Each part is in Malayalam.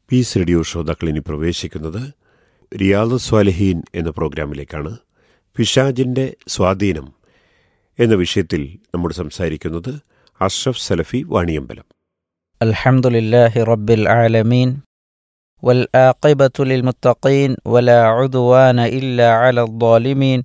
പീസ് റേഡിയോ ശ്രോതാക്കൾ ഇനി പ്രവേശിക്കുന്നത് റിയാദ് സ്വാലഹീൻ എന്ന പ്രോഗ്രാമിലേക്കാണ് പിഷാജിൻ്റെ സ്വാധീനം എന്ന വിഷയത്തിൽ നമ്മോട് സംസാരിക്കുന്നത് അഷ്റഫ് സലഫി വാണിയമ്പലം الحمد لله رب العالمين والآقبة للمتقين ولا عدوان إلا على الظالمين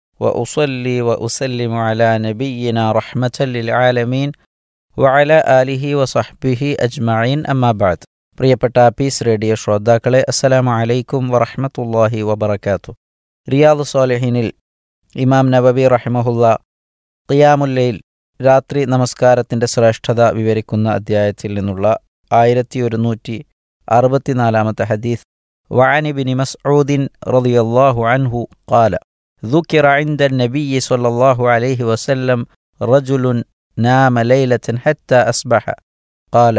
وأصلي وأسلم على نبينا رحمة للعالمين وعلى آله وصحبه أجمعين أما بعد പ്രിയപ്പെട്ട പീസ് റേഡിയോ ശ്രോതാക്കളെ അസ്സലാമു അലൈക്കും വറഹ്മത്തുള്ളാഹി വബറകാത്തു റിയാദ് സ്വാലിഹിനിൽ ഇമാം നബവി റഹിമഹുല്ല ഖിയാമുല്ലയിൽ രാത്രി നമസ്കാരത്തിൻ്റെ ശ്രേഷ്ഠത വിവരിക്കുന്ന അധ്യായത്തിൽ നിന്നുള്ള ആയിരത്തി ഒരുന്നൂറ്റി അറുപത്തിനാലാമത്തെ ഹദീസ് وعن بن مسعود رضي الله عنه قال ذكر عند النبي صلى الله عليه وسلم رجل نام ليلة حتى أصبح قال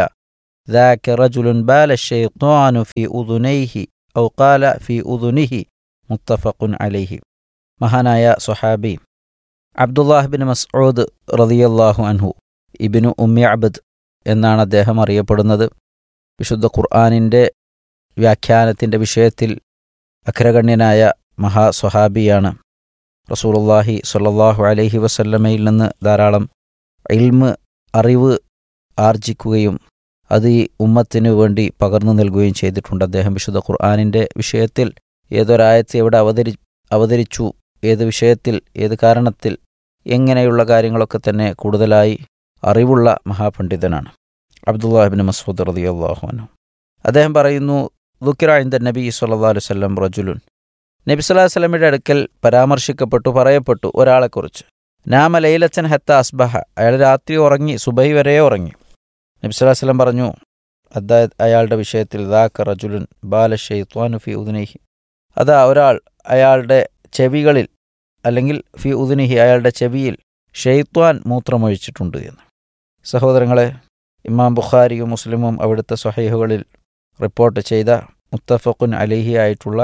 ذاك رجل بال الشيطان في أذنيه أو قال في أذنه متفق عليه മഹാനായ സ്വഹാബി അബ്ദുല്ലാഹ് ബിൻ മസ്ഊദ് റളിയല്ലാഹു അൻഹു ഇബിനു ഉമ്മി അബദ് എന്നാണ് അദ്ദേഹം അറിയപ്പെടുന്നത് വിശുദ്ധ ഖുർആാനിൻ്റെ വ്യാഖ്യാനത്തിൻ്റെ വിഷയത്തിൽ അഖരഗണ്യനായ മഹാസ്വഹാബിയാണ് റസൂലുള്ളാഹി സ്വല്ലല്ലാഹു അലൈഹി വസല്ലമയിൽ നിന്ന് ധാരാളം ഇൽമ് അറിവ് ആർജിക്കുകയും അത് ഈ ഉമ്മത്തിന് വേണ്ടി പകർന്നു നൽകുകയും ചെയ്തിട്ടുണ്ട് അദ്ദേഹം വിശുദ്ധ ഖുർആാനിൻ്റെ വിഷയത്തിൽ ഏതൊരായത്തെ എവിടെ അവതരി അവതരിച്ചു ഏത് വിഷയത്തിൽ ഏത് കാരണത്തിൽ എങ്ങനെയുള്ള കാര്യങ്ങളൊക്കെ തന്നെ കൂടുതലായി അറിവുള്ള മഹാപണ്ഡിതനാണ് അബ്ദുല്ലാഹിബിൻ മസൂദ് റതി അള്ളാഹുനു അദ്ദേഹം പറയുന്നു ദുക്കിറ ഇന്ദ നബി സല്ലാ വല്ലം റജുലുൻ നബി സല്ലാഹു വല്ലമയുടെ അടുക്കൽ പരാമർശിക്കപ്പെട്ടു പറയപ്പെട്ടു ഒരാളെക്കുറിച്ച് നാമ ലൈലച്ചൻ ഹത്ത അസ്ബഹ അയാൾ രാത്രി ഉറങ്ങി സുബൈ വരെ ഉറങ്ങി നബി സല്ലാഹു വല്ലം പറഞ്ഞു അതായത് അയാളുടെ വിഷയത്തിൽ ദാക്ക റജുലുൻ ബാല ഷെയ്ത്വാനു ഫി ഉദ്നൈഹി അതാ ഒരാൾ അയാളുടെ ചെവികളിൽ അല്ലെങ്കിൽ ഫി ഉദിനിഹി അയാളുടെ ചെവിയിൽ ഷെയ്ത്വാൻ മൂത്രമൊഴിച്ചിട്ടുണ്ട് എന്ന് സഹോദരങ്ങളെ ഇമാം ബുഖാരിയും മുസ്ലിമും അവിടുത്തെ സ്വഹൈഹുകളിൽ റിപ്പോർട്ട് ചെയ്ത മുത്തഫഖുൻ അലിഹി ആയിട്ടുള്ള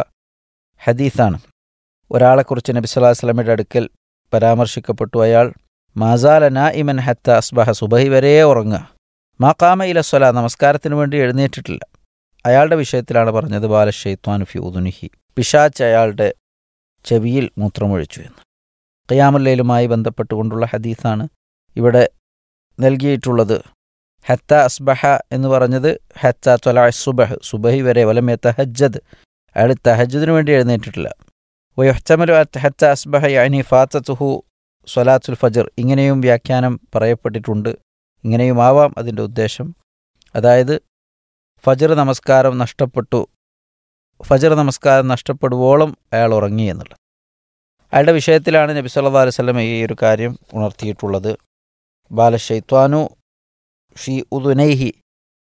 ഹദീസാണ് ഒരാളെക്കുറിച്ച് നബി സ്വലാഹു വസ്ലമയുടെ അടുക്കൽ പരാമർശിക്കപ്പെട്ടു അയാൾ മാസാല നാ ഇമൻ ഹത്ത അസ്ബഹ സുബഹി വരെ ഉറങ്ങുക മാ കാമ ഇല സ്വല നമസ്കാരത്തിന് വേണ്ടി എഴുന്നേറ്റിട്ടില്ല അയാളുടെ വിഷയത്തിലാണ് പറഞ്ഞത് ബാല ഷെയ്ത്വാൻ ഫി ഉദുനിഹി പിശാച്ച് അയാളുടെ ചെവിയിൽ മൂത്രമൊഴിച്ചു എന്ന് ഖിയാമുല്ലയിലുമായി ബന്ധപ്പെട്ടുകൊണ്ടുള്ള ഹദീസാണ് ഇവിടെ നൽകിയിട്ടുള്ളത് ഹത്ത അസ്ബഹ എന്ന് പറഞ്ഞത് ഹത്ത തൊല സുബഹ് സുബഹി വരെ വലമേ തഹജ്ജദ് അയാൾ തഹജ്ജദിന് വേണ്ടി എഴുന്നേറ്റിട്ടില്ല വയൊഹ്തമലു ഹത്ത അസ്ബഹ യാനി ഫാത്തത്തുഹു സ്വലാത്തുൽ ഫജർ ഇങ്ങനെയും വ്യാഖ്യാനം പറയപ്പെട്ടിട്ടുണ്ട് ഇങ്ങനെയും ആവാം അതിൻ്റെ ഉദ്ദേശം അതായത് ഫജർ നമസ്കാരം നഷ്ടപ്പെട്ടു ഫജർ നമസ്കാരം നഷ്ടപ്പെടുവോളം അയാൾ ഉറങ്ങി എന്നുള്ളത് അയാളുടെ വിഷയത്തിലാണ് നബി സല്ലാ അലൈഹി സ്വലം ഈ ഒരു കാര്യം ഉണർത്തിയിട്ടുള്ളത് ബാലഷൈത്വാനു ഫി ഉദുനൈഹി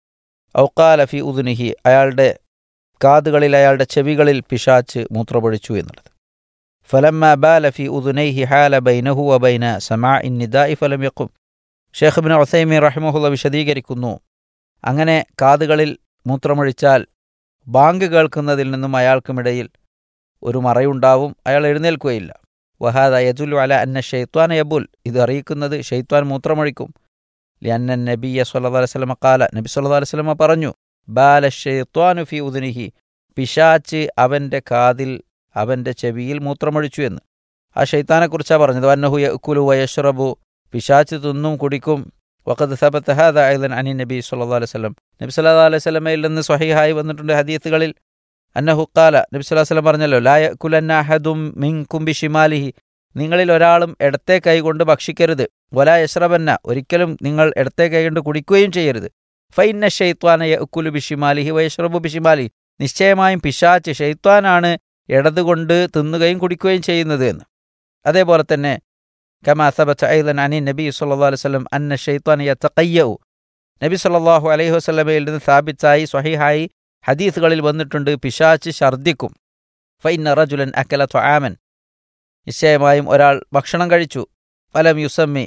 ഔക്കാല ഫി ഉദുനിഹി അയാളുടെ കാതുകളിൽ അയാളുടെ ചെവികളിൽ പിശാച്ച് മൂത്രപൊഴിച്ചു എന്നുള്ളത് ഫലമ്മ ബാല ഫി ഉദുനൈഹി ഹാല ബൈനഹു വബൈന സമാ ഇൻ നിദായി ഫലം യക്കും ഷേഖ് ബിൻ ഒസൈമി റഹിമഹുല്ല വിശദീകരിക്കുന്നു അങ്ങനെ കാതുകളിൽ മൂത്രമൊഴിച്ചാൽ ബാങ്ക് കേൾക്കുന്നതിൽ നിന്നും അയാൾക്കുമിടയിൽ ഒരു മറയുണ്ടാവും അയാൾ എഴുന്നേൽക്കുകയില്ല വഹാദ യജുലു അല അന്ന ഷെയ്ത്വാൻ യബുൽ ഇത് അറിയിക്കുന്നത് ഷെയ്ത്വാൻ മൂത്രമൊഴിക്കും ലിയന്ന നബിയ സല്ലാ വസ്ലമ കാല നബി സല്ലാ വസ്ലമ പറഞ്ഞു ബാല ഷെയ്ത്വാനു ഫി ഉദിനിഹി പിശാച്ച് അവൻ്റെ കാതിൽ അവൻ്റെ ചെവിയിൽ മൂത്രമൊഴിച്ചു എന്ന് ആ ഷെയ്ത്താനെക്കുറിച്ചാണ് പറഞ്ഞത് വന്നഹു യക്കുലു വയഷ്റബു പിശാച്ച് തിന്നും കുടിക്കും വഖദ് സബത്ത് ഹാദ ഐലൻ അനി നബി സല്ലാ അലൈഹി സ്വലം നബി സല്ലാ അലൈഹി സ്വലമയിൽ നിന്ന് സ്വഹിഹായി വന്നിട്ടുണ്ട് ഹദീസുകളിൽ അന്നഹു ഖാല നബി സല്ലാ വസ്ലം പറഞ്ഞല്ലോ ലായ കുലന്നഹദും മിങ്കും ബിഷിമാലിഹി നിങ്ങളിൽ ഒരാളും ഇടത്തെ കൈ കൊണ്ട് ഭക്ഷിക്കരുത് വലാ യശ്രബന്ന ഒരിക്കലും നിങ്ങൾ ഇടത്തെ കൈ കൊണ്ട് കുടിക്കുകയും ചെയ്യരുത് ഫൈന്ന ഷെയ്ത്വാന യക്കുലു ബിഷിമാലിഹി വയഷ്റബു ബിഷിമാലിഹി നിശ്ചയമായും പിശാച്ച് ഷെയ്ത്വാനാണ് ഇടതുകൊണ്ട് തിന്നുകയും കുടിക്കുകയും ചെയ്യുന്നത് എന്ന് അതേപോലെ തന്നെ كما ثبت أيضا عن النبي صلى الله عليه وسلم أن الشيطان يتقيأ നബി സല്ലല്ലാഹു അലൈഹി വസല്ലമയിൽ നിന്ന് സ്ഥാപിച്ചായി സ്വഹീഹായി ഹദീസുകളിൽ വന്നിട്ടുണ്ട് പിശാച്ച് ഛർദ്ദിക്കും ഫൈന റജുലൻ അക്കല ത്വആമൻ നിശ്ചയമായും ഒരാൾ ഭക്ഷണം കഴിച്ചു ഫലം യുസമ്മി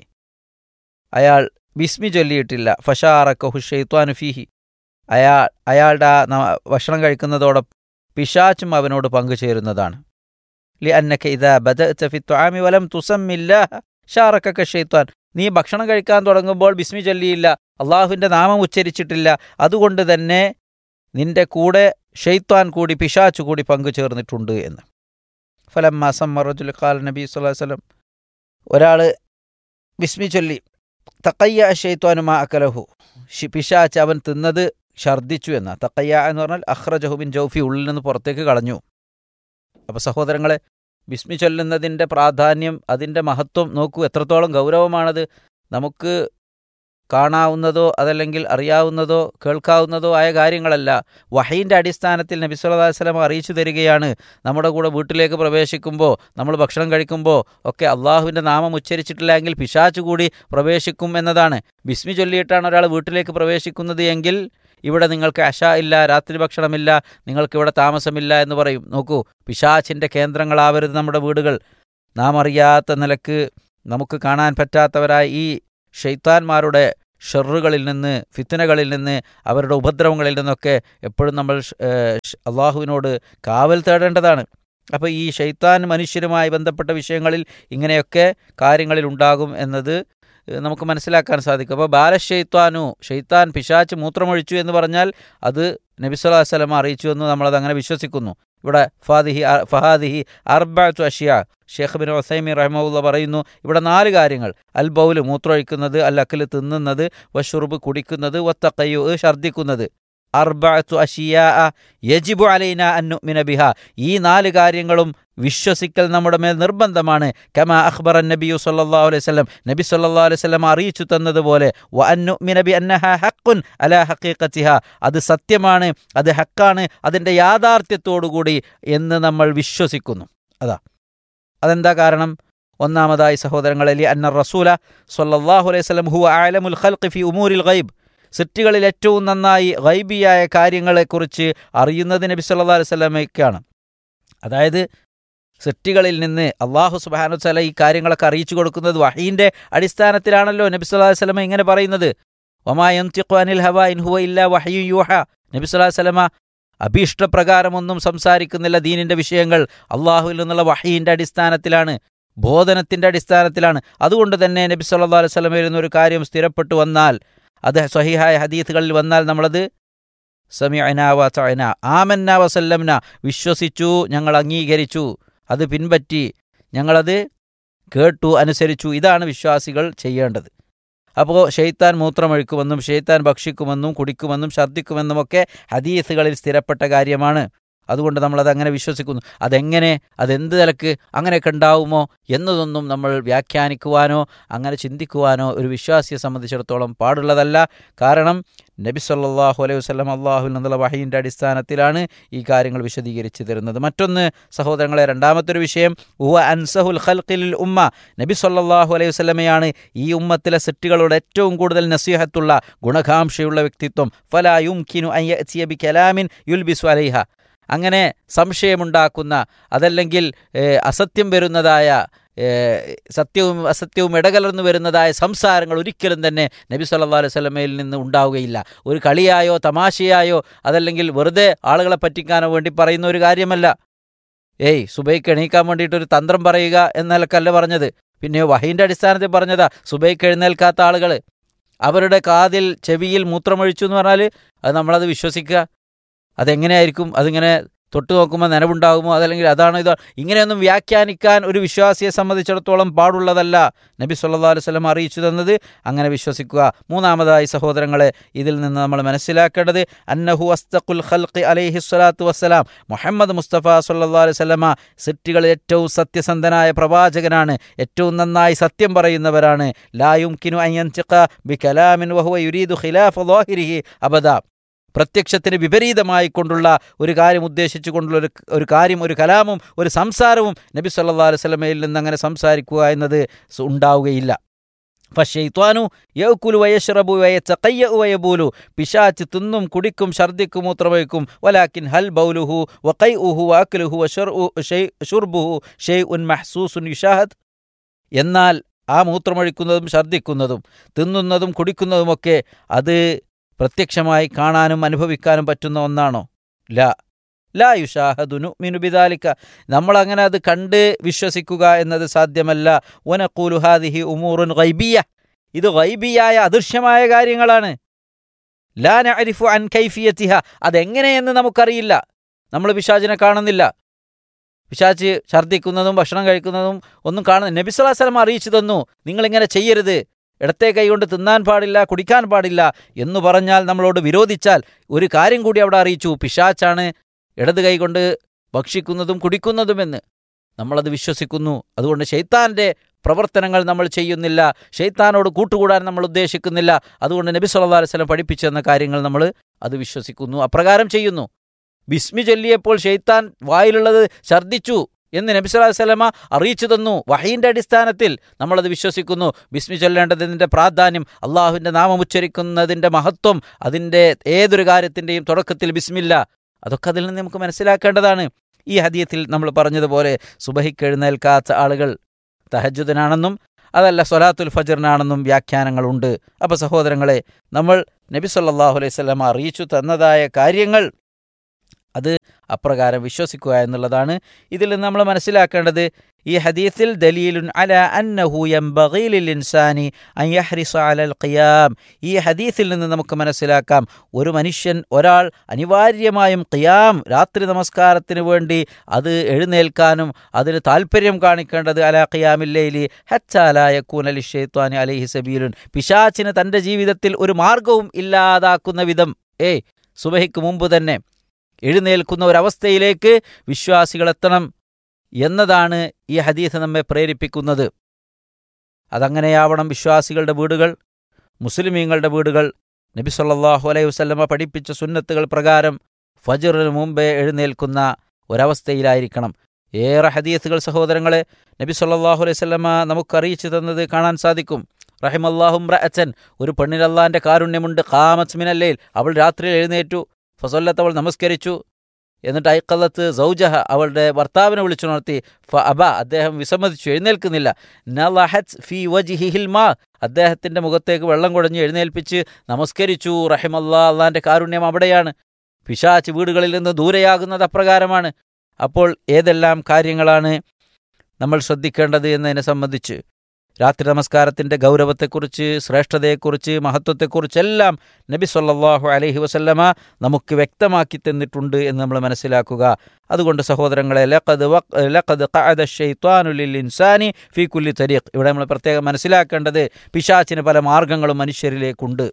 അയാൾ ബിസ്മി ചൊല്ലിയിട്ടില്ല ഫഷാറക്കഹു ഷെയ്ത്വാനു ഫീഹി അയാൾ അയാളുടെ ആ ന- ഭക്ഷണം കഴിക്കുന്നതോടൊപ്പം പിശാച്ചും അവനോട് പങ്കുചേരുന്നതാണ് ലി അന്നക്ക ഇതാ ബദഅത ഫി ത്വആമി വലം തുസമ്മില്ലാഹ ഷാറക്കക ഷെയ്ത്വാൻ നീ ഭക്ഷണം കഴിക്കാൻ തുടങ്ങുമ്പോൾ ബിസ്മി ചൊല്ലിയില്ല അള്ളാഹുവിൻ്റെ നാമം ഉച്ചരിച്ചിട്ടില്ല അതുകൊണ്ട് തന്നെ നിന്റെ കൂടെ ഷെയ്ത്താൻ കൂടി പിശാച്ചു കൂടി പങ്കു ചേർന്നിട്ടുണ്ട് എന്ന് ഫലം മാസം മറജുൽ ഖാൽ നബി സ്വല്ലല്ലാഹു അലൈഹി വസല്ലം ഒരാൾ വിസ്മി ചൊല്ലി തക്കയ്യ ഷെയ്ത്വാനുമാ അക്കലഹു ഷി- പിശാച്ച് അവൻ തിന്നത് ഛർദ്ദിച്ചു എന്ന തക്കയ്യ എന്ന് പറഞ്ഞാൽ അഹ്റജഹുബിൻ ജൗഫി ഉള്ളിൽ നിന്ന് പുറത്തേക്ക് കളഞ്ഞു അപ്പോൾ സഹോദരങ്ങളെ വിസ്മി ചൊല്ലുന്നതിൻ്റെ പ്രാധാന്യം അതിൻ്റെ മഹത്വം നോക്കൂ എത്രത്തോളം ഗൗരവമാണത് നമുക്ക് കാണാവുന്നതോ അതല്ലെങ്കിൽ അറിയാവുന്നതോ കേൾക്കാവുന്നതോ ആയ കാര്യങ്ങളല്ല വഹീൻ്റെ അടിസ്ഥാനത്തിൽ നബി സല്ലല്ലാഹു അലൈഹി വസല്ലം അറിയിച്ചു തരികയാണ് നമ്മുടെ കൂടെ വീട്ടിലേക്ക് പ്രവേശിക്കുമ്പോൾ നമ്മൾ ഭക്ഷണം കഴിക്കുമ്പോൾ ഒക്കെ അള്ളാഹുവിൻ്റെ നാമം ഉച്ചരിച്ചിട്ടില്ല എങ്കിൽ പിശാച്ച് കൂടി പ്രവേശിക്കും എന്നതാണ് ബിസ്മി ചൊല്ലിയിട്ടാണ് ഒരാൾ വീട്ടിലേക്ക് പ്രവേശിക്കുന്നത് എങ്കിൽ ഇവിടെ നിങ്ങൾക്ക് അശ ഇല്ല രാത്രി ഭക്ഷണമില്ല നിങ്ങൾക്ക് ഇവിടെ താമസമില്ല എന്ന് പറയും നോക്കൂ പിശാച്ചിൻ്റെ കേന്ദ്രങ്ങളാവരുത് നമ്മുടെ വീടുകൾ നാം അറിയാത്ത നിലക്ക് നമുക്ക് കാണാൻ പറ്റാത്തവരായ ഈ ഷെയ്ത്താന്മാരുടെ ഷെറുകളിൽ നിന്ന് ഫിത്തനകളിൽ നിന്ന് അവരുടെ ഉപദ്രവങ്ങളിൽ നിന്നൊക്കെ എപ്പോഴും നമ്മൾ ഷ്- ഏഹ് ഷ്- അള്ളാഹുവിനോട് കാവൽ തേടേണ്ടതാണ് അപ്പോൾ ഈ ഷെയ്ത്താൻ മനുഷ്യരുമായി ബന്ധപ്പെട്ട വിഷയങ്ങളിൽ ഇങ്ങനെയൊക്കെ കാര്യങ്ങളിൽ ഉണ്ടാകും എന്നത് ഏഹ് നമുക്ക് മനസ്സിലാക്കാൻ സാധിക്കും അപ്പോൾ ബാലഷെയ്ത്താനു ഷെയ്ത്താൻ പിശാച്ച് മൂത്രമൊഴിച്ചു എന്ന് പറഞ്ഞാൽ അത് നബി സല്ലല്ലാഹു അലൈഹി വസല്ലം അറിയിച്ചു എന്ന് നമ്മളത് അങ്ങനെ വിശ്വസിക്കുന്നു ഇവിടെ ഫാദിഹി അ- ഫഹാദിഹി അർബഅത്തു അഷിയ ഷേഖ് ബിൻ ഒസൈമി റഹ്മുള്ള പറയുന്നു ഇവിടെ നാല് കാര്യങ്ങൾ അൽ ബൗല് മൂത്രമൊഴിക്കുന്നത് അൽ അക്കല് തിന്നുന്നത് വഷുറുബ് കുടിക്കുന്നത് വത്തക്കയ്യു ഛർദ്ദിക്കുന്നത് അർബഅത്തു അഷിയാ യജിബു അലൈന അന്നുമിന ബിഹ ഈ നാല് കാര്യങ്ങളും വിശ്വസിക്കൽ നമ്മുടെ മേൽ നിർബന്ധമാണ് കമാ അഖ്ബർ നബിയു സല്ലല്ലാഹു അലൈഹി വസല്ലം നബി സല്ലല്ലാഹു അലൈഹി വസല്ലം അറിയിച്ചു തന്നതുപോലെ വ അന്നുമിന ബി അന്നഹ ഹഖ്ഖുൻ അലാ ഹഖീഖത്തിഹ അത് സത്യമാണ് അത് ഹക്കാണ് അതിൻ്റെ യാഥാർത്ഥ്യത്തോടുകൂടി എന്ന് നമ്മൾ വിശ്വസിക്കുന്നു അതാ അതെന്താ കാരണം ഒന്നാമതായി സഹോദരങ്ങളെ ലി അന്ന റസൂല സല്ലല്ലാഹു അലൈഹി വസല്ലം ഹുവ അഅലമുൽ ഖൽഖി ഫി ഉമൂരിൽ ഗൈബ് സൃഷ്ടികളിൽ ഏറ്റവും നന്നായി ഗൈബിയായ കാര്യങ്ങളെക്കുറിച്ച് അറിയുന്നത് നബി സല്ലല്ലാഹു അലൈഹി വസല്ലമയ്ക്കാണ് അതായത് സൃഷ്ടികളിൽ നിന്ന് അള്ളാഹു സുബ്ഹാനഹു വതആല ഈ കാര്യങ്ങളൊക്കെ അറിയിച്ചു കൊടുക്കുന്നത് വഹീൻ്റെ അടിസ്ഥാനത്തിലാണല്ലോ നബി സല്ലല്ലാഹു അലൈഹി വസല്ലമ ഇങ്ങനെ പറയുന്നത് ഒമാ യൻതിഖു അനിൽ ഹവ ഇൻ ഹുവ ഇല്ലാ വഹ്യു യൂഹ നബി സല്ലല്ലാഹു അലൈഹി വസല്ലമ അഭീഷ്ടപ്രകാരമൊന്നും സംസാരിക്കുന്നില്ല ദീനിന്റെ വിഷയങ്ങൾ അള്ളാഹുവിൽ നിന്നുള്ള വഹീൻ്റെ അടിസ്ഥാനത്തിലാണ് ബോധനത്തിന്റെ അടിസ്ഥാനത്തിലാണ് അതുകൊണ്ട് തന്നെ നബി സല്ലല്ലാഹു അലൈഹി വസല്ലമയിൽ നിന്ന് ഒരു കാര്യം സ്ഥിരപ്പെട്ടു വന്നാൽ അത് സ്വഹിഹായ ഹദീത്തുകളിൽ വന്നാൽ നമ്മളത് സമയന വന ആമന്ന വസല്ലംന വിശ്വസിച്ചു ഞങ്ങൾ അംഗീകരിച്ചു അത് പിൻപറ്റി ഞങ്ങളത് കേട്ടു അനുസരിച്ചു ഇതാണ് വിശ്വാസികൾ ചെയ്യേണ്ടത് അപ്പോൾ ഷെയ്ത്താൻ മൂത്രമൊഴിക്കുമെന്നും ഷെയ്ത്താൻ ഭക്ഷിക്കുമെന്നും കുടിക്കുമെന്നും ഛർദ്ദിക്കുമെന്നുമൊക്കെ ഹദീസുകളിൽ സ്ഥിരപ്പെട്ട കാര്യമാണ് അതുകൊണ്ട് നമ്മളത് അങ്ങനെ വിശ്വസിക്കുന്നു അതെങ്ങനെ അതെന്ത് നിലക്ക് അങ്ങനെയൊക്കെ ഉണ്ടാവുമോ എന്നതൊന്നും നമ്മൾ വ്യാഖ്യാനിക്കുവാനോ അങ്ങനെ ചിന്തിക്കുവാനോ ഒരു വിശ്വാസിയെ സംബന്ധിച്ചിടത്തോളം പാടുള്ളതല്ല കാരണം നബി സല്ലല്ലാഹു അലൈഹി വസല്ലം അള്ളാഹുവിൽ നിന്നുള്ള വഹീൻ്റെ അടിസ്ഥാനത്തിലാണ് ഈ കാര്യങ്ങൾ വിശദീകരിച്ചു തരുന്നത് മറ്റൊന്ന് സഹോദരങ്ങളെ രണ്ടാമത്തെ ഒരു വിഷയം ഉവ അൻസഹുൽ ഖൽഖിൽ ഉമ്മ നബി സല്ലല്ലാഹു അലൈഹി വസല്ലമയാണ് ഈ ഉമ്മത്തിലെ സെറ്റുകളോട് ഏറ്റവും കൂടുതൽ നസീഹത്തുള്ള ഗുണകാംക്ഷയുള്ള വ്യക്തിത്വം ഫലാ യുംകിനു അൻ യഅ്തിയ ബി കലാമിൻ യുൽബിസു അലൈഹ അങ്ങനെ സംശയമുണ്ടാക്കുന്ന അതല്ലെങ്കിൽ ഏഹ്, അസത്യം വരുന്നതായ ഏഹ്, സത്യവും അസത്യവും ഇടകലർന്നു വരുന്നതായ സംസാരങ്ങൾ ഒരിക്കലും തന്നെ നബി സല്ലല്ലാഹു അലൈഹി വസല്ലമയിൽ നിന്ന് ഉണ്ടാവുകയില്ല ഒരു കളിയായോ തമാശയായോ അതല്ലെങ്കിൽ വെറുതെ ആളുകളെ പറ്റിക്കാനോ വേണ്ടി പറയുന്ന ഒരു കാര്യമല്ല ഏയ് സുബൈക്ക് എണീക്കാൻ വേണ്ടിയിട്ട് ഒരു തന്ത്രം പറയുക എന്നൊക്കെയല്ല പറഞ്ഞത് പിന്നെ വഹീൻ്റെ അടിസ്ഥാനത്തിൽ പറഞ്ഞതാ സുബൈക്ക് എഴുന്നേൽക്കാത്ത ആളുകൾ അവരുടെ കാതിൽ ചെവിയിൽ മൂത്രമൊഴിച്ചു എന്ന് പറഞ്ഞാൽ അത് നമ്മളത് വിശ്വസിക്കുക അതെങ്ങനെയായിരിക്കും അതിങ്ങനെ തൊട്ട് നോക്കുമ്പോൾ നനവുണ്ടാകുമോ അതല്ലെങ്കിൽ അതാണോ ഇതോ ഇങ്ങനെയൊന്നും വ്യാഖ്യാനിക്കാൻ ഒരു വിശ്വാസിയെ സംബന്ധിച്ചിടത്തോളം പാടുള്ളതല്ല നബി സല്ലല്ലാഹു അലൈഹി വസല്ലം അറിയിച്ചു തന്നത് അങ്ങനെ വിശ്വസിക്കുക മൂന്നാമതായി സഹോദരങ്ങളെ ഇതിൽ നിന്ന് നമ്മൾ മനസ്സിലാക്കേണ്ടത് അന്നഹു അസ്തഖുൽ ഖൽഖി അലൈഹി സ്വലാത്തു വസ്സലാം മുഹമ്മദ് മുസ്തഫ സല്ലല്ലാഹു അലൈഹി വസല്ലമ സിറ്റികളിൽ ഏറ്റവും സത്യസന്ധനായ പ്രവാചകനാണ് ഏറ്റവും നന്നായി സത്യം പറയുന്നവരാണ് ലാ യുംകിനു അൻ യൻതിഖ ബി കലാമിൻ വഹുവ യുരീദു ഖിലാഫ ളാഹിരിഹി അബദ പ്രത്യക്ഷത്തിന് വിപരീതമായി കൊണ്ടുള്ള ഒരു കാര്യം ഉദ്ദേശിച്ചുകൊണ്ടുള്ള ഒരു ഒരു കാര്യം ഒരു കലാമും ഒരു സംസാരവും നബി സല്ലല്ലാഹു അലൈഹി വസല്ലമയിൽ നിന്ന് അങ്ങനെ സംസാരിക്കുക എന്നത് സ- ഉണ്ടാവുകയില്ല ഫഷെയ്ത്വാനു യൗക്കുലു വയശ്റബു വയച്ചക്കയ്യ വയബൂലു പിശാച്ച് തിന്നും കുടിക്കും ഛർദിക്കും മൂത്രമൊഴിക്കും വലാക്കിൻ ഹൽ ബൗലുഹു വക്കൈ ഉഹു വാക്കിലുഹു ഷുർബുഹു ഷെയ് ഉൻ മഹ്സൂസുൻ യുഷാഹദ് എന്നാൽ ആ മൂത്രമൊഴിക്കുന്നതും ഛർദിക്കുന്നതും തിന്നുന്നതും കുടിക്കുന്നതുമൊക്കെ അത് പ്രത്യക്ഷമായി കാണാനും അനുഭവിക്കാനും പറ്റുന്ന ഒന്നാണോ ലാ ലാ യുഷാഹദുനു മിനുബിദാലിക്ക നമ്മളങ്ങനെ അത് കണ്ട് വിശ്വസിക്കുക എന്നത് സാധ്യമല്ല ഒനക്കൂലു ഹാദിഹി ഉമൂറുൻ ഗൈബിയ ഇത് ഗൈബിയായ അദൃശ്യമായ കാര്യങ്ങളാണ് ലാ നഅരിഫു അൻ കൈഫിയത്തിഹ അതെങ്ങനെയെന്ന് നമുക്കറിയില്ല നമ്മൾ പിശാചിനെ കാണുന്നില്ല പിശാച്ച് ഛർദ്ദിക്കുന്നതും ഭക്ഷണം കഴിക്കുന്നതും ഒന്നും കാണുന്നില്ല നബി സ്വല്ലല്ലാഹു അലൈഹി വസല്ലം അറിയിച്ചു തന്നു നിങ്ങളിങ്ങനെ ചെയ്യരുത് ഇടത്തെ കൈകൊണ്ട് തിന്നാൻ പാടില്ല കുടിക്കാൻ പാടില്ല എന്ന് പറഞ്ഞാൽ നമ്മളോട് വിരോധിച്ചാൽ ഒരു കാര്യം കൂടി അവിടെ അറിയിച്ചു പിശാച്ചാണ് ഇടത് കൈകൊണ്ട് ഭക്ഷിക്കുന്നതും കുടിക്കുന്നതുമെന്ന് നമ്മളത് വിശ്വസിക്കുന്നു അതുകൊണ്ട് ഷെയ്ത്താൻ്റെ പ്രവർത്തനങ്ങൾ നമ്മൾ ചെയ്യുന്നില്ല ഷെയ്ത്താനോട് കൂട്ടുകൂടാൻ നമ്മൾ ഉദ്ദേശിക്കുന്നില്ല അതുകൊണ്ട് നബി സല്ലല്ലാഹു അലൈഹി വസല്ലം പഠിപ്പിച്ചു തന്ന കാര്യങ്ങൾ നമ്മൾ അത് വിശ്വസിക്കുന്നു അപ്രകാരം ചെയ്യുന്നു ബിസ്മി ചൊല്ലിയപ്പോൾ ഷെയ്ത്താൻ വായിലുള്ളത് ഛർദ്ദിച്ചു എന്ന് നബി സല്ലല്ലാഹു അലൈഹി വസല്ലമ അറിയിച്ചു തന്നു വഹീൻ്റെ അടിസ്ഥാനത്തിൽ നമ്മളത് വിശ്വസിക്കുന്നു ബിസ്മി ചൊല്ലേണ്ടതിൻ്റെ പ്രാധാന്യം അള്ളാഹുവിൻ്റെ നാമം ഉച്ചരിക്കുന്നതിൻ്റെ മഹത്വം അതിൻ്റെ ഏതൊരു കാര്യത്തിൻ്റെയും തുടക്കത്തിൽ ബിസ്മില്ല അതൊക്കെ അതിൽ നിന്ന് നമുക്ക് മനസ്സിലാക്കേണ്ടതാണ് ഈ ഹദീയത്തിൽ നമ്മൾ പറഞ്ഞതുപോലെ സുബഹിക്ക് എഴുന്നേൽക്കാത്ത ആളുകൾ തഹജുദിനാണെന്നും അതല്ല സൊലാത്തുൽ ഫജറിനാണെന്നും വ്യാഖ്യാനങ്ങളുണ്ട് അപ്പോൾ സഹോദരങ്ങളെ നമ്മൾ നബി സല്ലല്ലാഹു അലൈഹി വസല്ലമ അറിയിച്ചു തന്നതായ കാര്യങ്ങൾ അത് അപ്രകാരം വിശ്വസിക്കുക എന്നുള്ളതാണ് ഇതിൽ നിന്ന് നമ്മൾ മനസ്സിലാക്കേണ്ടത് ഈ ഹദീസിൽ ദലീലുൻ അല അന്നഹു യംബഗി ലിൽ ഇൻസാനി അൻ യഹ്രിസ അലൽ ഖിയാം ഈ ഹദീസിൽ നിന്ന് നമുക്ക് മനസ്സിലാക്കാം ഒരു മനുഷ്യൻ ഒരാൾ അനിവാര്യമായും ഖിയാം രാത്രി നമസ്കാരത്തിന് വേണ്ടി അത് എഴുന്നേൽക്കാനും അതിന് താല്പര്യം കാണിക്കേണ്ടത് അല ഖിയാമില്ലയിലി ഹച്ചാലായക്കൂനലി ഷെയ്ത്വാനി അലൈഹി സബീലുൻ പിശാച്ചിന് തൻ്റെ ജീവിതത്തിൽ ഒരു മാർഗവും ഇല്ലാതാക്കുന്ന വിധം ഏ സുബഹിക്ക് മുമ്പ് തന്നെ എഴുന്നേൽക്കുന്ന ഒരവസ്ഥയിലേക്ക് വിശ്വാസികൾ എത്തണം എന്നതാണ് ഈ ഹദീസ് നമ്മെ പ്രേരിപ്പിക്കുന്നത് അതങ്ങനെയാവണം വിശ്വാസികളുടെ വീടുകൾ മുസ്ലിമീങ്ങളുടെ വീടുകൾ നബി സല്ലല്ലാഹു അലൈഹി വസല്ലമ പഠിപ്പിച്ച സുന്നത്തുകൾ പ്രകാരം ഫജറിന് മുമ്പേ എഴുന്നേൽക്കുന്ന ഒരവസ്ഥയിലായിരിക്കണം ഏറെ ഹദീസുകൾ സഹോദരങ്ങളെ നബി സല്ലല്ലാഹു അലൈഹി വസല്ലമ നമുക്ക് അറിയിച്ചു തന്നത് കാണാൻ സാധിക്കും റഹിമല്ലാഹും റഅച്ചൻ ഒരു പെണ്ണിനല്ലാന്റെ കാരുണ്യമുണ്ട് ഖാമത്ത് മിനല്ലയിൽ അവൾ രാത്രിയിൽ എഴുന്നേറ്റു ഫസൊല്ലത്ത് അവൾ നമസ്കരിച്ചു എന്നിട്ട് ഐക്കല്ലത്ത് സൗജഹ അവളുടെ ഭർത്താവിനെ വിളിച്ചുണർത്തി ഫ അബ അദ്ദേഹം വിസമ്മതിച്ചു എഴുന്നേൽക്കുന്നില്ല നലഹത് ഫി വജിഹിൽ മാ അദ്ദേഹത്തിന്റെ മുഖത്തേക്ക് വെള്ളം കുടഞ്ഞ് എഴുന്നേൽപ്പിച്ച് നമസ്കരിച്ചു റഹിമല്ലാ അള്ളാന്റെ കാരുണ്യം അവിടെയാണ് പിശാച്ച് വീടുകളിൽ നിന്ന് ദൂരെയാകുന്നത് അപ്രകാരമാണ് അപ്പോൾ ഏതെല്ലാം കാര്യങ്ങളാണ് നമ്മൾ ശ്രദ്ധിക്കേണ്ടത് എന്നതിനെ സംബന്ധിച്ച് രാത്രി നമസ്കാരത്തിൻ്റെ ഗൗരവത്തെക്കുറിച്ച് ശ്രേഷ്ഠതയെക്കുറിച്ച് മഹത്വത്തെക്കുറിച്ചെല്ലാം നബി സല്ലല്ലാഹു അലൈഹി വസല്ലമ നമുക്ക് വ്യക്തമാക്കി തന്നിട്ടുണ്ട് എന്ന് നമ്മൾ മനസ്സിലാക്കുക അതുകൊണ്ട് സഹോദരങ്ങളെ ലഖദ് വഖ് ലഖദ് ഖഅദ ശൈത്വാനു ലിൽ ഇൻസാനി ഫീ കുല്ലി തരീഖ് ഇവിടെ നമ്മൾ പ്രത്യേകം മനസ്സിലാക്കേണ്ടത് പിശാച്ചിന് പല മാർഗങ്ങളും മനുഷ്യരിലേക്കുണ്ട്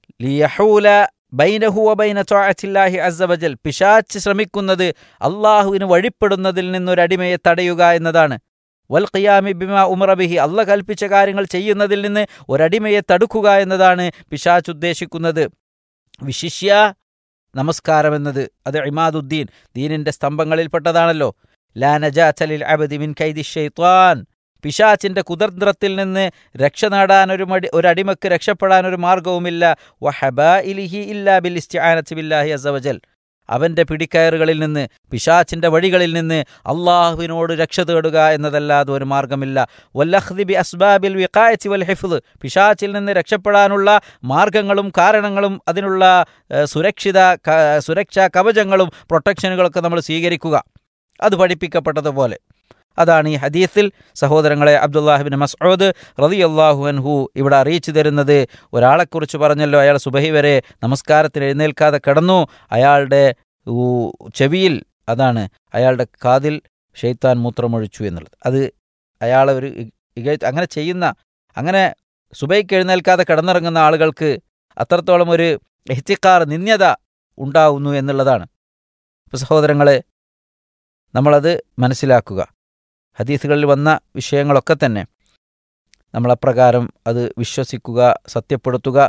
ലിയഹൂല ബൈനഹു വബൈന ത്വാഅത്തില്ലാഹി അസ്സവജൽ പിശാച്ച് ശ്രമിക്കുന്നത് അള്ളാഹുവിന് വഴിപ്പെടുന്നതിൽ നിന്നൊരടിമയെ തടയുക എന്നതാണ് വൽ ഖിയാമി ബിമ ഉമറബിഹി അല്ല കൽപ്പിച്ച കാര്യങ്ങൾ ചെയ്യുന്നതിൽ നിന്ന് ഒരടിമയെ തടുക്കുക എന്നതാണ് പിശാച്ച് ഉദ്ദേശിക്കുന്നത് വിശിഷ്യ നമസ്കാരം എന്നത് അത് ഇമാദുദ്ദീൻ ദീനിന്റെ സ്തംഭങ്ങളിൽപ്പെട്ടതാണല്ലോ ലാ നജാത്തലിൽ അബദി മിൻ കൈദി ഷെയ്ത്വാൻ പിശാച്ചിന്റെ കുതന്ത്രത്തിൽ നിന്ന് രക്ഷ നേടാൻ ഒരു മടി ഒരടിമക്ക് രക്ഷപ്പെടാൻ ഒരു മാർഗവുമില്ല വഹബ ഇലിഹി ഇല്ലാ ബിൽ ഇസ്തിആനത്ത് ബില്ലാഹി അസവജൽ അവന്റെ പിടിക്കയറുകളിൽ നിന്ന് പിശാച്ചിന്റെ വഴികളിൽ നിന്ന് അള്ളാഹുവിനോട് രക്ഷ തേടുക എന്നതല്ലാതെ ഒരു മാർഗമില്ല വല്ലഹ്ദിബി അസ്ബാബിൽ വിഖായത്തി വൽ ഹിഫ്ദ് പിശാച്ചിൽ നിന്ന് രക്ഷപ്പെടാനുള്ള മാർഗങ്ങളും കാരണങ്ങളും അതിനുള്ള ഏഹ്, സുരക്ഷിത ക- സുരക്ഷാ കവചങ്ങളും പ്രൊട്ടക്ഷനുകളൊക്കെ നമ്മൾ സ്വീകരിക്കുക അത് പഠിപ്പിക്കപ്പെട്ടതുപോലെ അതാണ് ഈ ഹദീസിൽ സഹോദരങ്ങളെ അബ്ദുല്ലാഹിബിൻ മസ്ഊദ് റളിയല്ലാഹു അൻഹു ഇവിടെ അറിയിച്ചു തരുന്നത് ഒരാളെക്കുറിച്ച് പറഞ്ഞല്ലോ അയാൾ സുബഹി വരെ നമസ്കാരത്തിന് എഴുന്നേൽക്കാതെ കിടന്നു അയാളുടെ ഊ ചെവിയിൽ അതാണ് അയാളുടെ കാതിൽ ഷെയ്ത്താൻ മൂത്രമൊഴിച്ചു എന്നുള്ളത് അത് അയാളെ ഒരു ഇ- ഇക- അങ്ങനെ ചെയ്യുന്ന അങ്ങനെ സുബൈക്ക് എഴുന്നേൽക്കാതെ കിടന്നിറങ്ങുന്ന ആളുകൾക്ക് അത്രത്തോളം ഒരു എഹ്തിക്കാർ നിന്യത ഉണ്ടാവുന്നു എന്നുള്ളതാണ് അപ്പോൾ സഹോദരങ്ങളെ നമ്മളത് മനസ്സിലാക്കുക ഹദീസുകളിൽ വന്ന വിഷയങ്ങളൊക്കെ തന്നെ നമ്മളപ്രകാരം അത് വിശ്വസിക്കുക സത്യപ്പെടുത്തുക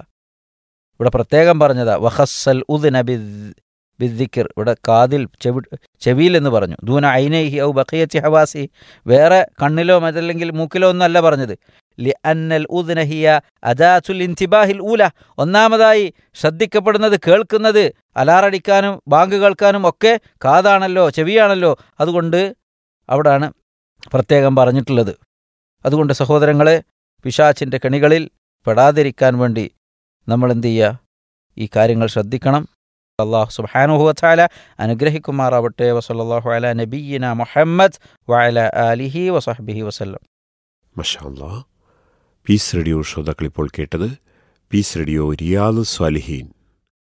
ഇവിടെ പ്രത്യേകം പറഞ്ഞതാ വഹസ്സൽ ഉദ്ന ബിദ്ദിക്കിർ ഇവിടെ കാതിൽ ചെവി ചെവിയിൽ എന്ന് പറഞ്ഞു ദൂന ഐനൈഹി ഔ ബഖിയത്തി ഹവാസി വേറെ കണ്ണിലോ അതല്ലെങ്കിൽ മൂക്കിലോ ഒന്നല്ല പറഞ്ഞത് ലി അന്നൽ ഉദ്നഹിയ അദാസുൽ ഇൻതിബാഹിൽ ഊല ഒന്നാമതായി ശ്രദ്ധിക്കപ്പെടുന്നത് കേൾക്കുന്നത് അലാറടിക്കാനും ബാങ്ക് കേൾക്കാനും ഒക്കെ കാതാണല്ലോ ചെവിയാണല്ലോ അതുകൊണ്ട് അവിടാണ് പ്രത്യേകം പറഞ്ഞിട്ടുള്ളത് അതുകൊണ്ട് സഹോദരങ്ങളെ പിശാച്ചിൻ്റെ കെണികളിൽ പെടാതിരിക്കാൻ വേണ്ടി നമ്മൾ എന്ത് ചെയ്യുക ഈ കാര്യങ്ങൾ ശ്രദ്ധിക്കണം അള്ളാഹു സുബാനുഹുവല അനുഗ്രഹിക്കുമാറാവട്ടെ വസല്ലാഹു അല നബീന മുഹമ്മദ് വഅല ആലിഹി വസഹബിഹി വസല്ലം മഷാല്ലാ പീസ് റേഡിയോ ശ്രോതാക്കൾ ഇപ്പോൾ കേട്ടത് പീസ് റേഡിയോ റിയാദ് സ്വാലിഹീൻ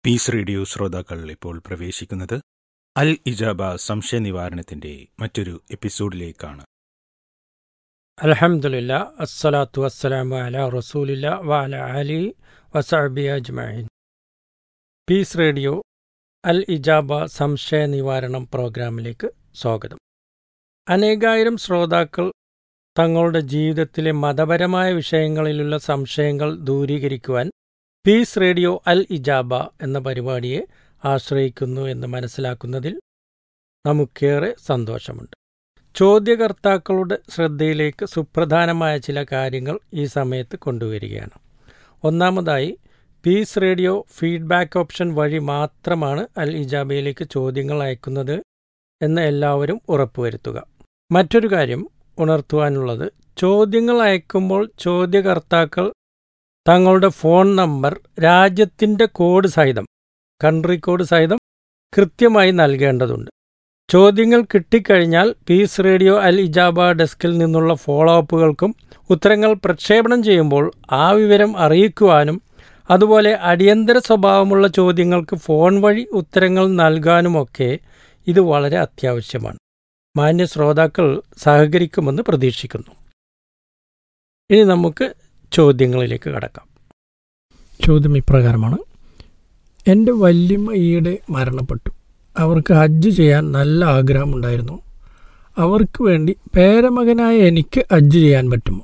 പീസ് റേഡിയോ ശ്രോതാക്കൾ ഇപ്പോൾ പ്രവേശിക്കുന്നത് അൽ ഇജാബ സംശയ നിവാരണത്തിന്റെ മറ്റൊരു എപ്പിസോഡിലേക്കാണ് അലഹമുല്ല അസ്സലാത്തു വസ്സലാമു അല റസൂലില്ല വഅല അലി വസഅബി അജ്മഈൻ പീസ് റേഡിയോ അൽ ഇജാബ സംശയ നിവാരണം പ്രോഗ്രാമിലേക്ക് സ്വാഗതം അനേകായിരം ശ്രോതാക്കൾ തങ്ങളുടെ ജീവിതത്തിലെ മതപരമായ വിഷയങ്ങളിലുള്ള സംശയങ്ങൾ ദൂരീകരിക്കുവാൻ പീസ് റേഡിയോ അൽ ഇജാബ എന്ന പരിപാടിയെ ആശ്രയിക്കുന്നു എന്ന് മനസ്സിലാക്കുന്നതിൽ നമുക്കേറെ സന്തോഷമുണ്ട് ചോദ്യകർത്താക്കളുടെ ശ്രദ്ധയിലേക്ക് സുപ്രധാനമായ ചില കാര്യങ്ങൾ ഈ സമയത്ത് കൊണ്ടുവരികയാണ് ഒന്നാമതായി പീസ് റേഡിയോ ഫീഡ്ബാക്ക് ഓപ്ഷൻ വഴി മാത്രമാണ് അൽ ഇജാബയിലേക്ക് ചോദ്യങ്ങൾ അയക്കുന്നത് എന്ന് എല്ലാവരും ഉറപ്പുവരുത്തുക മറ്റൊരു കാര്യം ഉണർത്തുവാനുള്ളത് ചോദ്യങ്ങൾ അയക്കുമ്പോൾ ചോദ്യകർത്താക്കൾ തങ്ങളുടെ ഫോൺ നമ്പർ രാജ്യത്തിൻ്റെ കോഡ് സഹിതം കൺട്രി കോഡ് സഹിതം കൃത്യമായി നൽകേണ്ടതുണ്ട് ചോദ്യങ്ങൾ കിട്ടിക്കഴിഞ്ഞാൽ പീസ് റേഡിയോ അൽ ഇജാബ ഡെസ്കിൽ നിന്നുള്ള ഫോളോ അപ്പുകൾക്കും ഉത്തരങ്ങൾ പ്രക്ഷേപണം ചെയ്യുമ്പോൾ ആ വിവരം അറിയിക്കുവാനും അതുപോലെ അടിയന്തര സ്വഭാവമുള്ള ചോദ്യങ്ങൾക്ക് ഫോൺ വഴി ഉത്തരങ്ങൾ നൽകാനുമൊക്കെ ഇത് വളരെ അത്യാവശ്യമാണ് മാന്യ ശ്രോതാക്കൾ സഹകരിക്കുമെന്ന് പ്രതീക്ഷിക്കുന്നു ഇനി നമുക്ക് ചോദ്യങ്ങളിലേക്ക് കടക്കാം ചോദ്യം ഇപ്രകാരമാണ് എൻ്റെ വല്യമ്മ ഈയിടെ മരണപ്പെട്ടു അവർക്ക് ഹജ്ജ് ചെയ്യാൻ നല്ല ആഗ്രഹമുണ്ടായിരുന്നു അവർക്ക് വേണ്ടി പേരമകനായ എനിക്ക് ഹജ്ജ് ചെയ്യാൻ പറ്റുമോ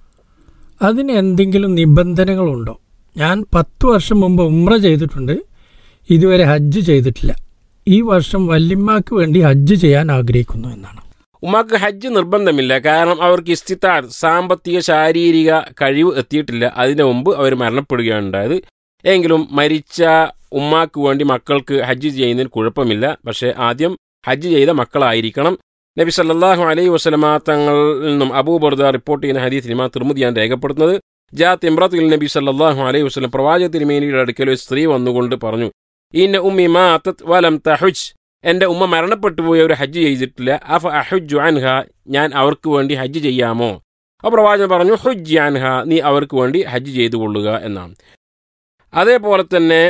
അതിന് എന്തെങ്കിലും നിബന്ധനകളുണ്ടോ ഞാൻ പത്ത് വർഷം മുമ്പ് ഉമ്ര ചെയ്തിട്ടുണ്ട് ഇതുവരെ ഹജ്ജ് ചെയ്തിട്ടില്ല ഈ വർഷം വല്യമ്മക്ക് വേണ്ടി ഹജ്ജ് ചെയ്യാൻ ആഗ്രഹിക്കുന്നു എന്നാണ് ഉമ്മാക്ക് ഹജ്ജ് നിർബന്ധമില്ല കാരണം അവർക്ക് ഇസ്തിത്താർ സാമ്പത്തിക ശാരീരിക കഴിവ് എത്തിയിട്ടില്ല അതിനു മുമ്പ് അവർ മരണപ്പെടുകയാണ് ഉണ്ടായത് എങ്കിലും മരിച്ച ഉമ്മാക്ക് വേണ്ടി മക്കൾക്ക് ഹജ്ജ് ചെയ്യുന്നതിന് കുഴപ്പമില്ല പക്ഷേ ആദ്യം ഹജ്ജ് ചെയ്ത മക്കളായിരിക്കണം നബി സല്ലല്ലാഹു അലൈഹി വസല്ലമ തങ്ങളിൽ നിന്നും അബൂബർദ റിപ്പോർട്ട് ചെയ്യുന്ന ഹദീസ് ഇമാ തിർമുദിയാണ് രേഖപ്പെടുത്തുന്നത് ജാത്ത് ഇമ്രത്തുൽ നബി സല്ലല്ലാഹു അലൈഹി വസല്ലം പ്രവാചക തിരുമേനിയുടെ അടുക്കൽ ഒരു സ്ത്രീ വന്നുകൊണ്ട് പറഞ്ഞു ഇന്ന ഉമ്മി മാത്തത് വലം തഹുജ് എന്റെ ഉമ്മ മരണപ്പെട്ടു പോയി അവർ ഹജ്ജ് ചെയ്തിട്ടില്ല അഫ അഹുജു അൻഹ ഞാൻ അവർക്ക് വേണ്ടി ഹജ്ജ് ചെയ്യാമോ അപ്പോൾ പ്രവാചകൻ പറഞ്ഞു ഹുജ് അൻഹ നീ അവർക്ക് വേണ്ടി ഹജ്ജ് ചെയ്തു കൊള്ളുക എന്നാണ് അതേപോലെ തന്നെ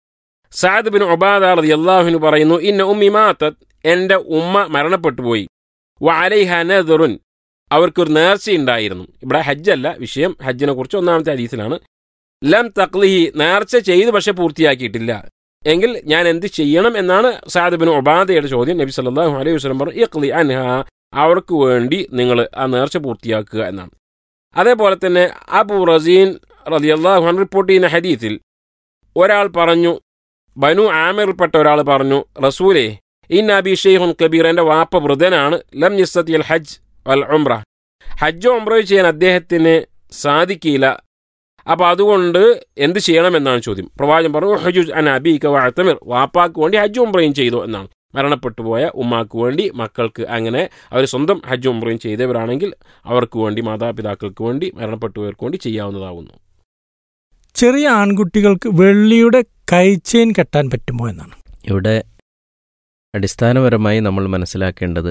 സാദ് ബിൻ ഒബാദ റളിയല്ലാഹുവിന് പറയുന്നു ഇന്ന ഉമ്മി മാത്തത് എന്റെ ഉമ്മ മരണപ്പെട്ടു പോയി വഅലൈഹ നദറുൻ അവർക്കൊരു നേർച്ചയുണ്ടായിരുന്നു ഇവിടെ ഹജ്ജല്ല വിഷയം ഹജ്ജിനെ കുറിച്ച് ഒന്നാമത്തെ ഹദീസിലാണ് ലം തക്ലിഹി നേർച്ച ചെയ്ത് പക്ഷെ പൂർത്തിയാക്കിയിട്ടില്ല എങ്കിൽ ഞാൻ എന്ത് ചെയ്യണം എന്നാണ് സാദ് ബിൻ ഒബാദയുടെ ചോദ്യം നബി സല്ലല്ലാഹു അലൈഹി വസല്ലം പറഞ്ഞു ഇഖ്ലി അൻഹ അവർക്ക് വേണ്ടി നിങ്ങൾ ആ നേർച്ച പൂർത്തിയാക്കുക എന്നാണ് അതേപോലെ തന്നെ അബു റസീൻ റളിയല്ലാഹു അൻഹു റിപ്പോർട്ട് ചെയ്യുന്ന ഹദീസിൽ ഒരാൾ പറഞ്ഞു ബനു ആമിറിൽപ്പെട്ട ഒരാൾ പറഞ്ഞു റസൂലെ ഇൻ അബി ഷെയ്ഖുൻ കബീർ എൻ്റെ വാപ്പ വൃതനാണ് ലം യസ്തത്തിയൽ ഹജ്ജ് വൽ ഉംറ ഹജ്ജോ ഉംറയോ ചെയ്യാൻ അദ്ദേഹത്തിന് സാധിക്കില്ല അപ്പോൾ അതുകൊണ്ട് എന്ത് ചെയ്യണമെന്നാണ് ചോദ്യം പ്രവാചകൻ പറഞ്ഞു ഹജുജ് അൻ അബീക വാഴത്തമിർ വാപ്പാക്ക് വേണ്ടി ഹജ്ജ് ഉംറയും ചെയ്തു എന്നാണ് മരണപ്പെട്ടു പോയ ഉമ്മാക്ക് വേണ്ടി മക്കൾക്ക് അങ്ങനെ അവർ സ്വന്തം ഹജ്ജ് ഉംറയും ചെയ്തവരാണെങ്കിൽ അവർക്ക് വേണ്ടി മാതാപിതാക്കൾക്ക് വേണ്ടി മരണപ്പെട്ടുപോയവർക്ക് വേണ്ടി ചെയ്യാവുന്നതാവുന്നു ചെറിയ ആൺകുട്ടികൾക്ക് വെള്ളിയുടെ കൈച്ചെയിൻ കെട്ടാൻ പറ്റുമോ എന്നാണ് ഇവിടെ അടിസ്ഥാനപരമായി നമ്മൾ മനസ്സിലാക്കേണ്ടത്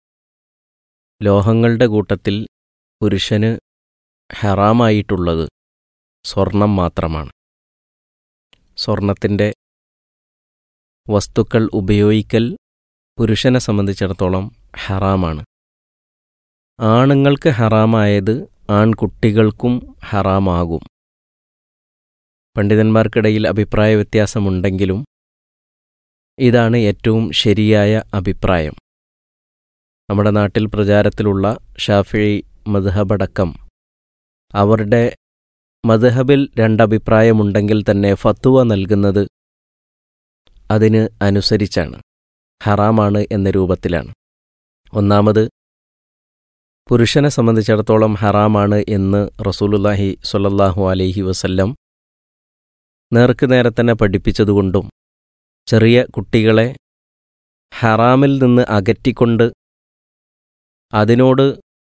ലോഹങ്ങളുടെ കൂട്ടത്തിൽ പുരുഷന് ഹറാമായിട്ടുള്ളത് സ്വർണം മാത്രമാണ് സ്വർണത്തിൻ്റെ വസ്തുക്കൾ ഉപയോഗിക്കൽ പുരുഷനെ സംബന്ധിച്ചിടത്തോളം ഹറാമാണ് ആണുങ്ങൾക്ക് ഹറാമായത് ആൺകുട്ടികൾക്കും ഹറാമാകും പണ്ഡിതന്മാർക്കിടയിൽ അഭിപ്രായ വ്യത്യാസമുണ്ടെങ്കിലും ഇതാണ് ഏറ്റവും ശരിയായ അഭിപ്രായം നമ്മുടെ നാട്ടിൽ പ്രചാരത്തിലുള്ള ഷാഫി മദ്ഹബടക്കം അവരുടെ മദ്ഹബിൽ രണ്ടഭിപ്രായമുണ്ടെങ്കിൽ തന്നെ ഫത്തുവ നൽകുന്നത് അതിന് അനുസരിച്ചാണ് ഹറാമാണ് എന്ന രൂപത്തിലാണ് ഒന്നാമത് പുരുഷനെ സംബന്ധിച്ചിടത്തോളം ഹറാമാണ് എന്ന് റസൂലുല്ലാഹി സ്വല്ലല്ലാഹു അലൈഹി വസല്ലം നേർക്ക് നേരെ തന്നെ പഠിപ്പിച്ചതുകൊണ്ടും ചെറിയ കുട്ടികളെ ഹറാമിൽ നിന്ന് അകറ്റിക്കൊണ്ട് അതിനോട്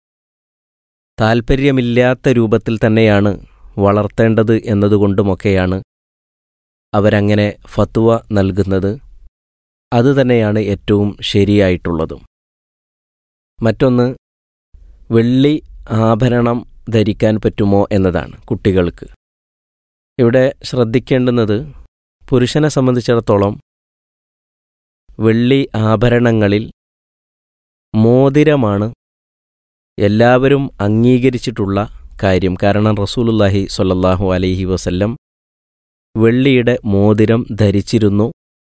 താൽപ്പര്യമില്ലാത്ത രൂപത്തിൽ തന്നെയാണ് വളർത്തേണ്ടത് എന്നതുകൊണ്ടുമൊക്കെയാണ് അവരങ്ങനെ ഫത്വ നൽകുന്നത് അതുതന്നെയാണ് ഏറ്റവും ശരിയായിട്ടുള്ളതും മറ്റൊന്ന് വെള്ളി ആഭരണം ധരിക്കാൻ പറ്റുമോ എന്നതാണ് കുട്ടികൾക്ക് ഇവിടെ ശ്രദ്ധിക്കേണ്ടുന്നത് പുരുഷനെ സംബന്ധിച്ചിടത്തോളം വെള്ളി ആഭരണങ്ങളിൽ മോതിരമാണ് എല്ലാവരും അംഗീകരിച്ചിട്ടുള്ള കാര്യം കാരണം റസൂലുല്ലാഹി സ്വല്ലല്ലാഹു അലൈഹി വസല്ലം വെള്ളിയുടെ മോതിരം ധരിച്ചിരുന്നു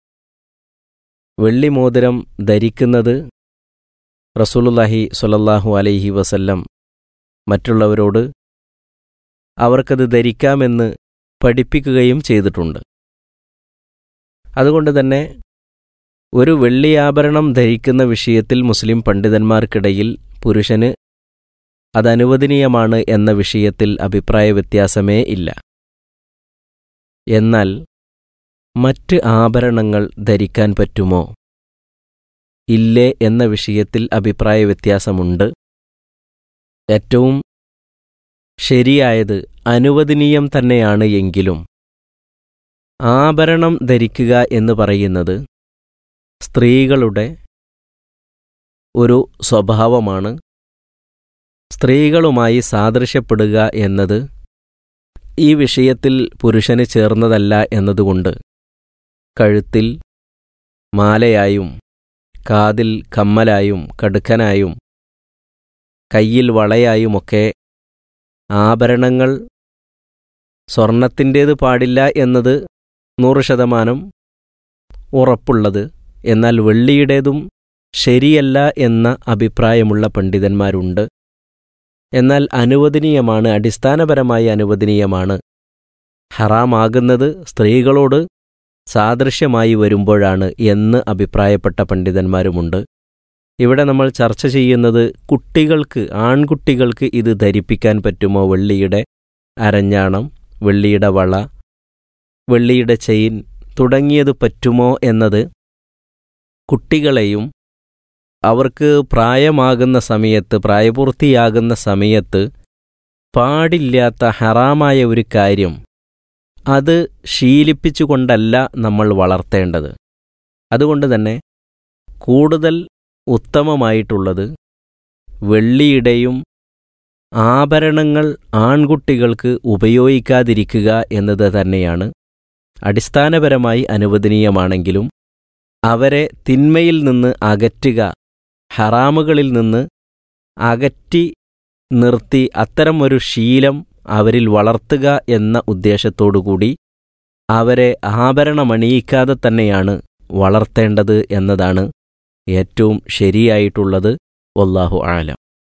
വെള്ളി മോതിരം ധരിക്കുന്നത് റസൂലുല്ലാഹി സ്വല്ലല്ലാഹു അലൈഹി വസല്ലം മറ്റുള്ളവരോട് അവർക്കത് ധരിക്കാമെന്ന് പഠിപ്പിക്കുകയും ചെയ്തിട്ടുണ്ട് അതുകൊണ്ട് തന്നെ ഒരു വെള്ളിയാഭരണം ധരിക്കുന്ന വിഷയത്തിൽ മുസ്ലിം പണ്ഡിതന്മാർക്കിടയിൽ പുരുഷന് അതനുവദനീയമാണ് എന്ന വിഷയത്തിൽ അഭിപ്രായ വ്യത്യാസമേ ഇല്ല എന്നാൽ മറ്റ് ആഭരണങ്ങൾ ധരിക്കാൻ പറ്റുമോ ഇല്ലേ എന്ന വിഷയത്തിൽ അഭിപ്രായ വ്യത്യാസമുണ്ട് ഏറ്റവും ശരിയായത് അനുവദനീയം തന്നെയാണ് എങ്കിലും ആഭരണം ധരിക്കുക എന്ന് പറയുന്നത് സ്ത്രീകളുടെ ഒരു സ്വഭാവമാണ് സ്ത്രീകളുമായി സാദൃശ്യപ്പെടുക എന്നത് ഈ വിഷയത്തിൽ പുരുഷന് ചേർന്നതല്ല എന്നതുകൊണ്ട് കഴുത്തിൽ മാലയായും കാതിൽ കമ്മലായും കടുക്കനായും കയ്യിൽ വളയായുമൊക്കെ ആഭരണങ്ങൾ സ്വർണത്തിൻ്റേത് പാടില്ല എന്നത് നൂറ് ശതമാനം ഉറപ്പുള്ളത് എന്നാൽ വെള്ളിയുടേതും ശരിയല്ല എന്ന അഭിപ്രായമുള്ള പണ്ഡിതന്മാരുണ്ട് എന്നാൽ അനുവദനീയമാണ് അടിസ്ഥാനപരമായി അനുവദനീയമാണ് ഹറാമാകുന്നത് സ്ത്രീകളോട് സാദൃശ്യമായി വരുമ്പോഴാണ് എന്ന് അഭിപ്രായപ്പെട്ട പണ്ഡിതന്മാരുമുണ്ട് ഇവിടെ നമ്മൾ ചർച്ച ചെയ്യുന്നത് കുട്ടികൾക്ക് ആൺകുട്ടികൾക്ക് ഇത് ധരിപ്പിക്കാൻ പറ്റുമോ വെള്ളിയുടെ അരഞ്ഞാണം വെള്ളിയുടെ വള വെള്ളിയുടെ ചെയിൻ തുടങ്ങിയത് പറ്റുമോ എന്നത് കുട്ടികളെയും അവർക്ക് പ്രായമാകുന്ന സമയത്ത് പ്രായപൂർത്തിയാകുന്ന സമയത്ത് പാടില്ലാത്ത ഹറാമായ ഒരു കാര്യം അത് ശീലിപ്പിച്ചുകൊണ്ടല്ല നമ്മൾ വളർത്തേണ്ടത് അതുകൊണ്ട് തന്നെ കൂടുതൽ ഉത്തമമായിട്ടുള്ളത് വെള്ളിയുടെയും ആഭരണങ്ങൾ ആൺകുട്ടികൾക്ക് ഉപയോഗിക്കാതിരിക്കുക എന്നത് തന്നെയാണ് അടിസ്ഥാനപരമായി അനുവദനീയമാണെങ്കിലും അവരെ തിന്മയിൽ നിന്ന് അകറ്റുക ഹറാമുകളിൽ നിന്ന് അകറ്റി നിർത്തി അത്തരം ഒരു ശീലം അവരിൽ വളർത്തുക എന്ന ഉദ്ദേശത്തോടുകൂടി അവരെ ആഭരണമണിയിക്കാതെ തന്നെയാണ് വളർത്തേണ്ടത് എന്നതാണ് ഏറ്റവും ശരിയായിട്ടുള്ളത് വല്ലാഹു ആലം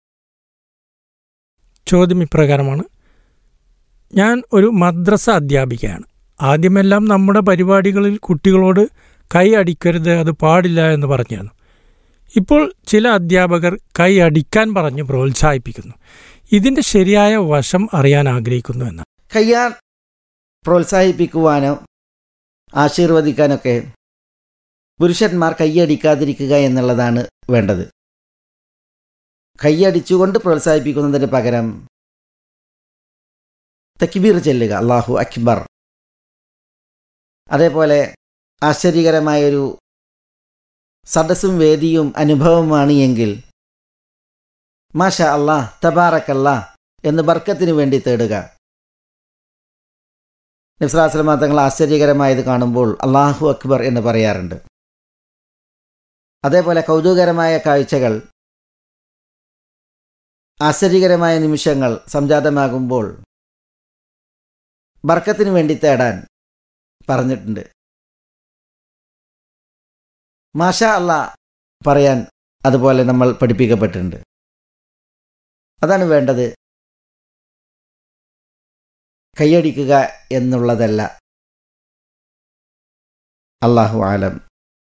ചോദ്യം ഇപ്രകാരമാണ് ഞാൻ ഒരു മദ്രസ അധ്യാപികയാണ് ആദ്യമെല്ലാം നമ്മുടെ പരിപാടികളിൽ കുട്ടികളോട് കൈ അടിക്കരുത് അത് പാടില്ല എന്ന് പറഞ്ഞിരുന്നു ഇപ്പോൾ ചില അധ്യാപകർ കൈ അടിക്കാൻ പറഞ്ഞ് പ്രോത്സാഹിപ്പിക്കുന്നു ഇതിന്റെ ശരിയായ വശം അറിയാൻ ആഗ്രഹിക്കുന്നു എന്നാണ് കയ്യാർ പ്രോത്സാഹിപ്പിക്കുവാനോ ആശീർവദിക്കാനൊക്കെ പുരുഷന്മാർ കൈയടിക്കാതിരിക്കുക എന്നുള്ളതാണ് വേണ്ടത് കൈയടിച്ചുകൊണ്ട് പ്രോത്സാഹിപ്പിക്കുന്നതിന് പകരം തക്ബീർ ചെല്ലുക അള്ളാഹു അക്ബർ അതേപോലെ ആശ്ചര്യകരമായൊരു സദസ്സും വേദിയും അനുഭവമാണ് എങ്കിൽ മാഷ അള്ളാഹ് തബാറക്കല്ല എന്ന് ബർക്കത്തിന് വേണ്ടി തേടുക നബ്സലാസ്ലമ തങ്ങൾ ആശ്ചര്യകരമായത് കാണുമ്പോൾ അള്ളാഹു അക്ബർ എന്ന് പറയാറുണ്ട് അതേപോലെ കൗതുകകരമായ കാഴ്ചകൾ ആശ്ചര്യകരമായ നിമിഷങ്ങൾ സംജാതമാകുമ്പോൾ ബർക്കത്തിന് വേണ്ടി തേടാൻ പറഞ്ഞിട്ടുണ്ട് മാഷ അല്ല പറയാൻ അതുപോലെ നമ്മൾ പഠിപ്പിക്കപ്പെട്ടിട്ടുണ്ട് അതാണ് വേണ്ടത് കൈയടിക്കുക എന്നുള്ളതല്ല അള്ളാഹു ആലം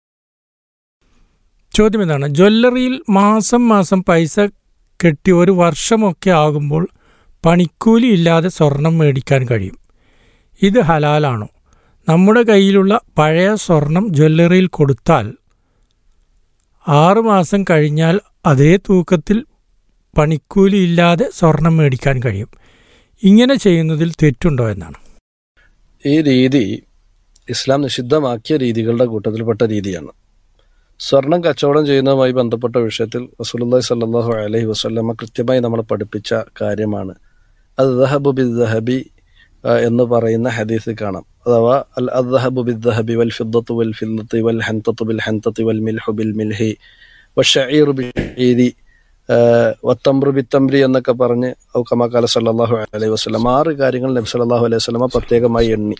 ചോദ്യം ഇതാണ് ജ്വല്ലറിയിൽ മാസം മാസം പൈസ കെട്ടി ഒരു വർഷമൊക്കെ ആകുമ്പോൾ പണിക്കൂലി ഇല്ലാതെ സ്വർണം മേടിക്കാൻ കഴിയും ഇത് ഹലാലാണോ നമ്മുടെ കയ്യിലുള്ള പഴയ സ്വർണം ജ്വല്ലറിയിൽ കൊടുത്താൽ ആറുമാസം കഴിഞ്ഞാൽ അതേ തൂക്കത്തിൽ പണിക്കൂലി ഇല്ലാതെ സ്വർണം മേടിക്കാൻ കഴിയും ഇങ്ങനെ ചെയ്യുന്നതിൽ തെറ്റുണ്ടോ എന്നാണ് ഈ രീതി ഇസ്ലാം നിഷിദ്ധമാക്കിയ രീതികളുടെ കൂട്ടത്തിൽപ്പെട്ട രീതിയാണ് സ്വർണം കച്ചവടം ചെയ്യുന്നതുമായി ബന്ധപ്പെട്ട വിഷയത്തിൽ റസൂലുള്ളാഹി സ്വല്ലല്ലാഹു അലൈഹി വസല്ലമ കൃത്യമായി നമ്മൾ പഠിപ്പിച്ച കാര്യമാണ് അത് ദഹബു ബി ദഹബി എന്ന് പറയുന്ന ഹദീസിൽ കാണാം അഥവാ അൽ അദ്ഹബു ബിദ്ദഹബി വൽ ഫിദ്ദത്തു വൽ ഫിദ്ദത്തി വൽ ഹന്തത്തു ബിൽ ഹന്തത്തി വൽ മിൽഹു ബിൽ മിൽഹി വഷഈറു ബിഷഈരി വത്തംബ്രു ബിത്തംബ്രി എന്നൊക്കെ പറഞ്ഞ് കമാക്കാല സല്ലല്ലാഹു അലൈഹി വസല്ലം ആറ് കാര്യങ്ങൾ നബി സല്ലല്ലാഹു അലൈഹി വസല്ലമ പ്രത്യേകമായി എണ്ണി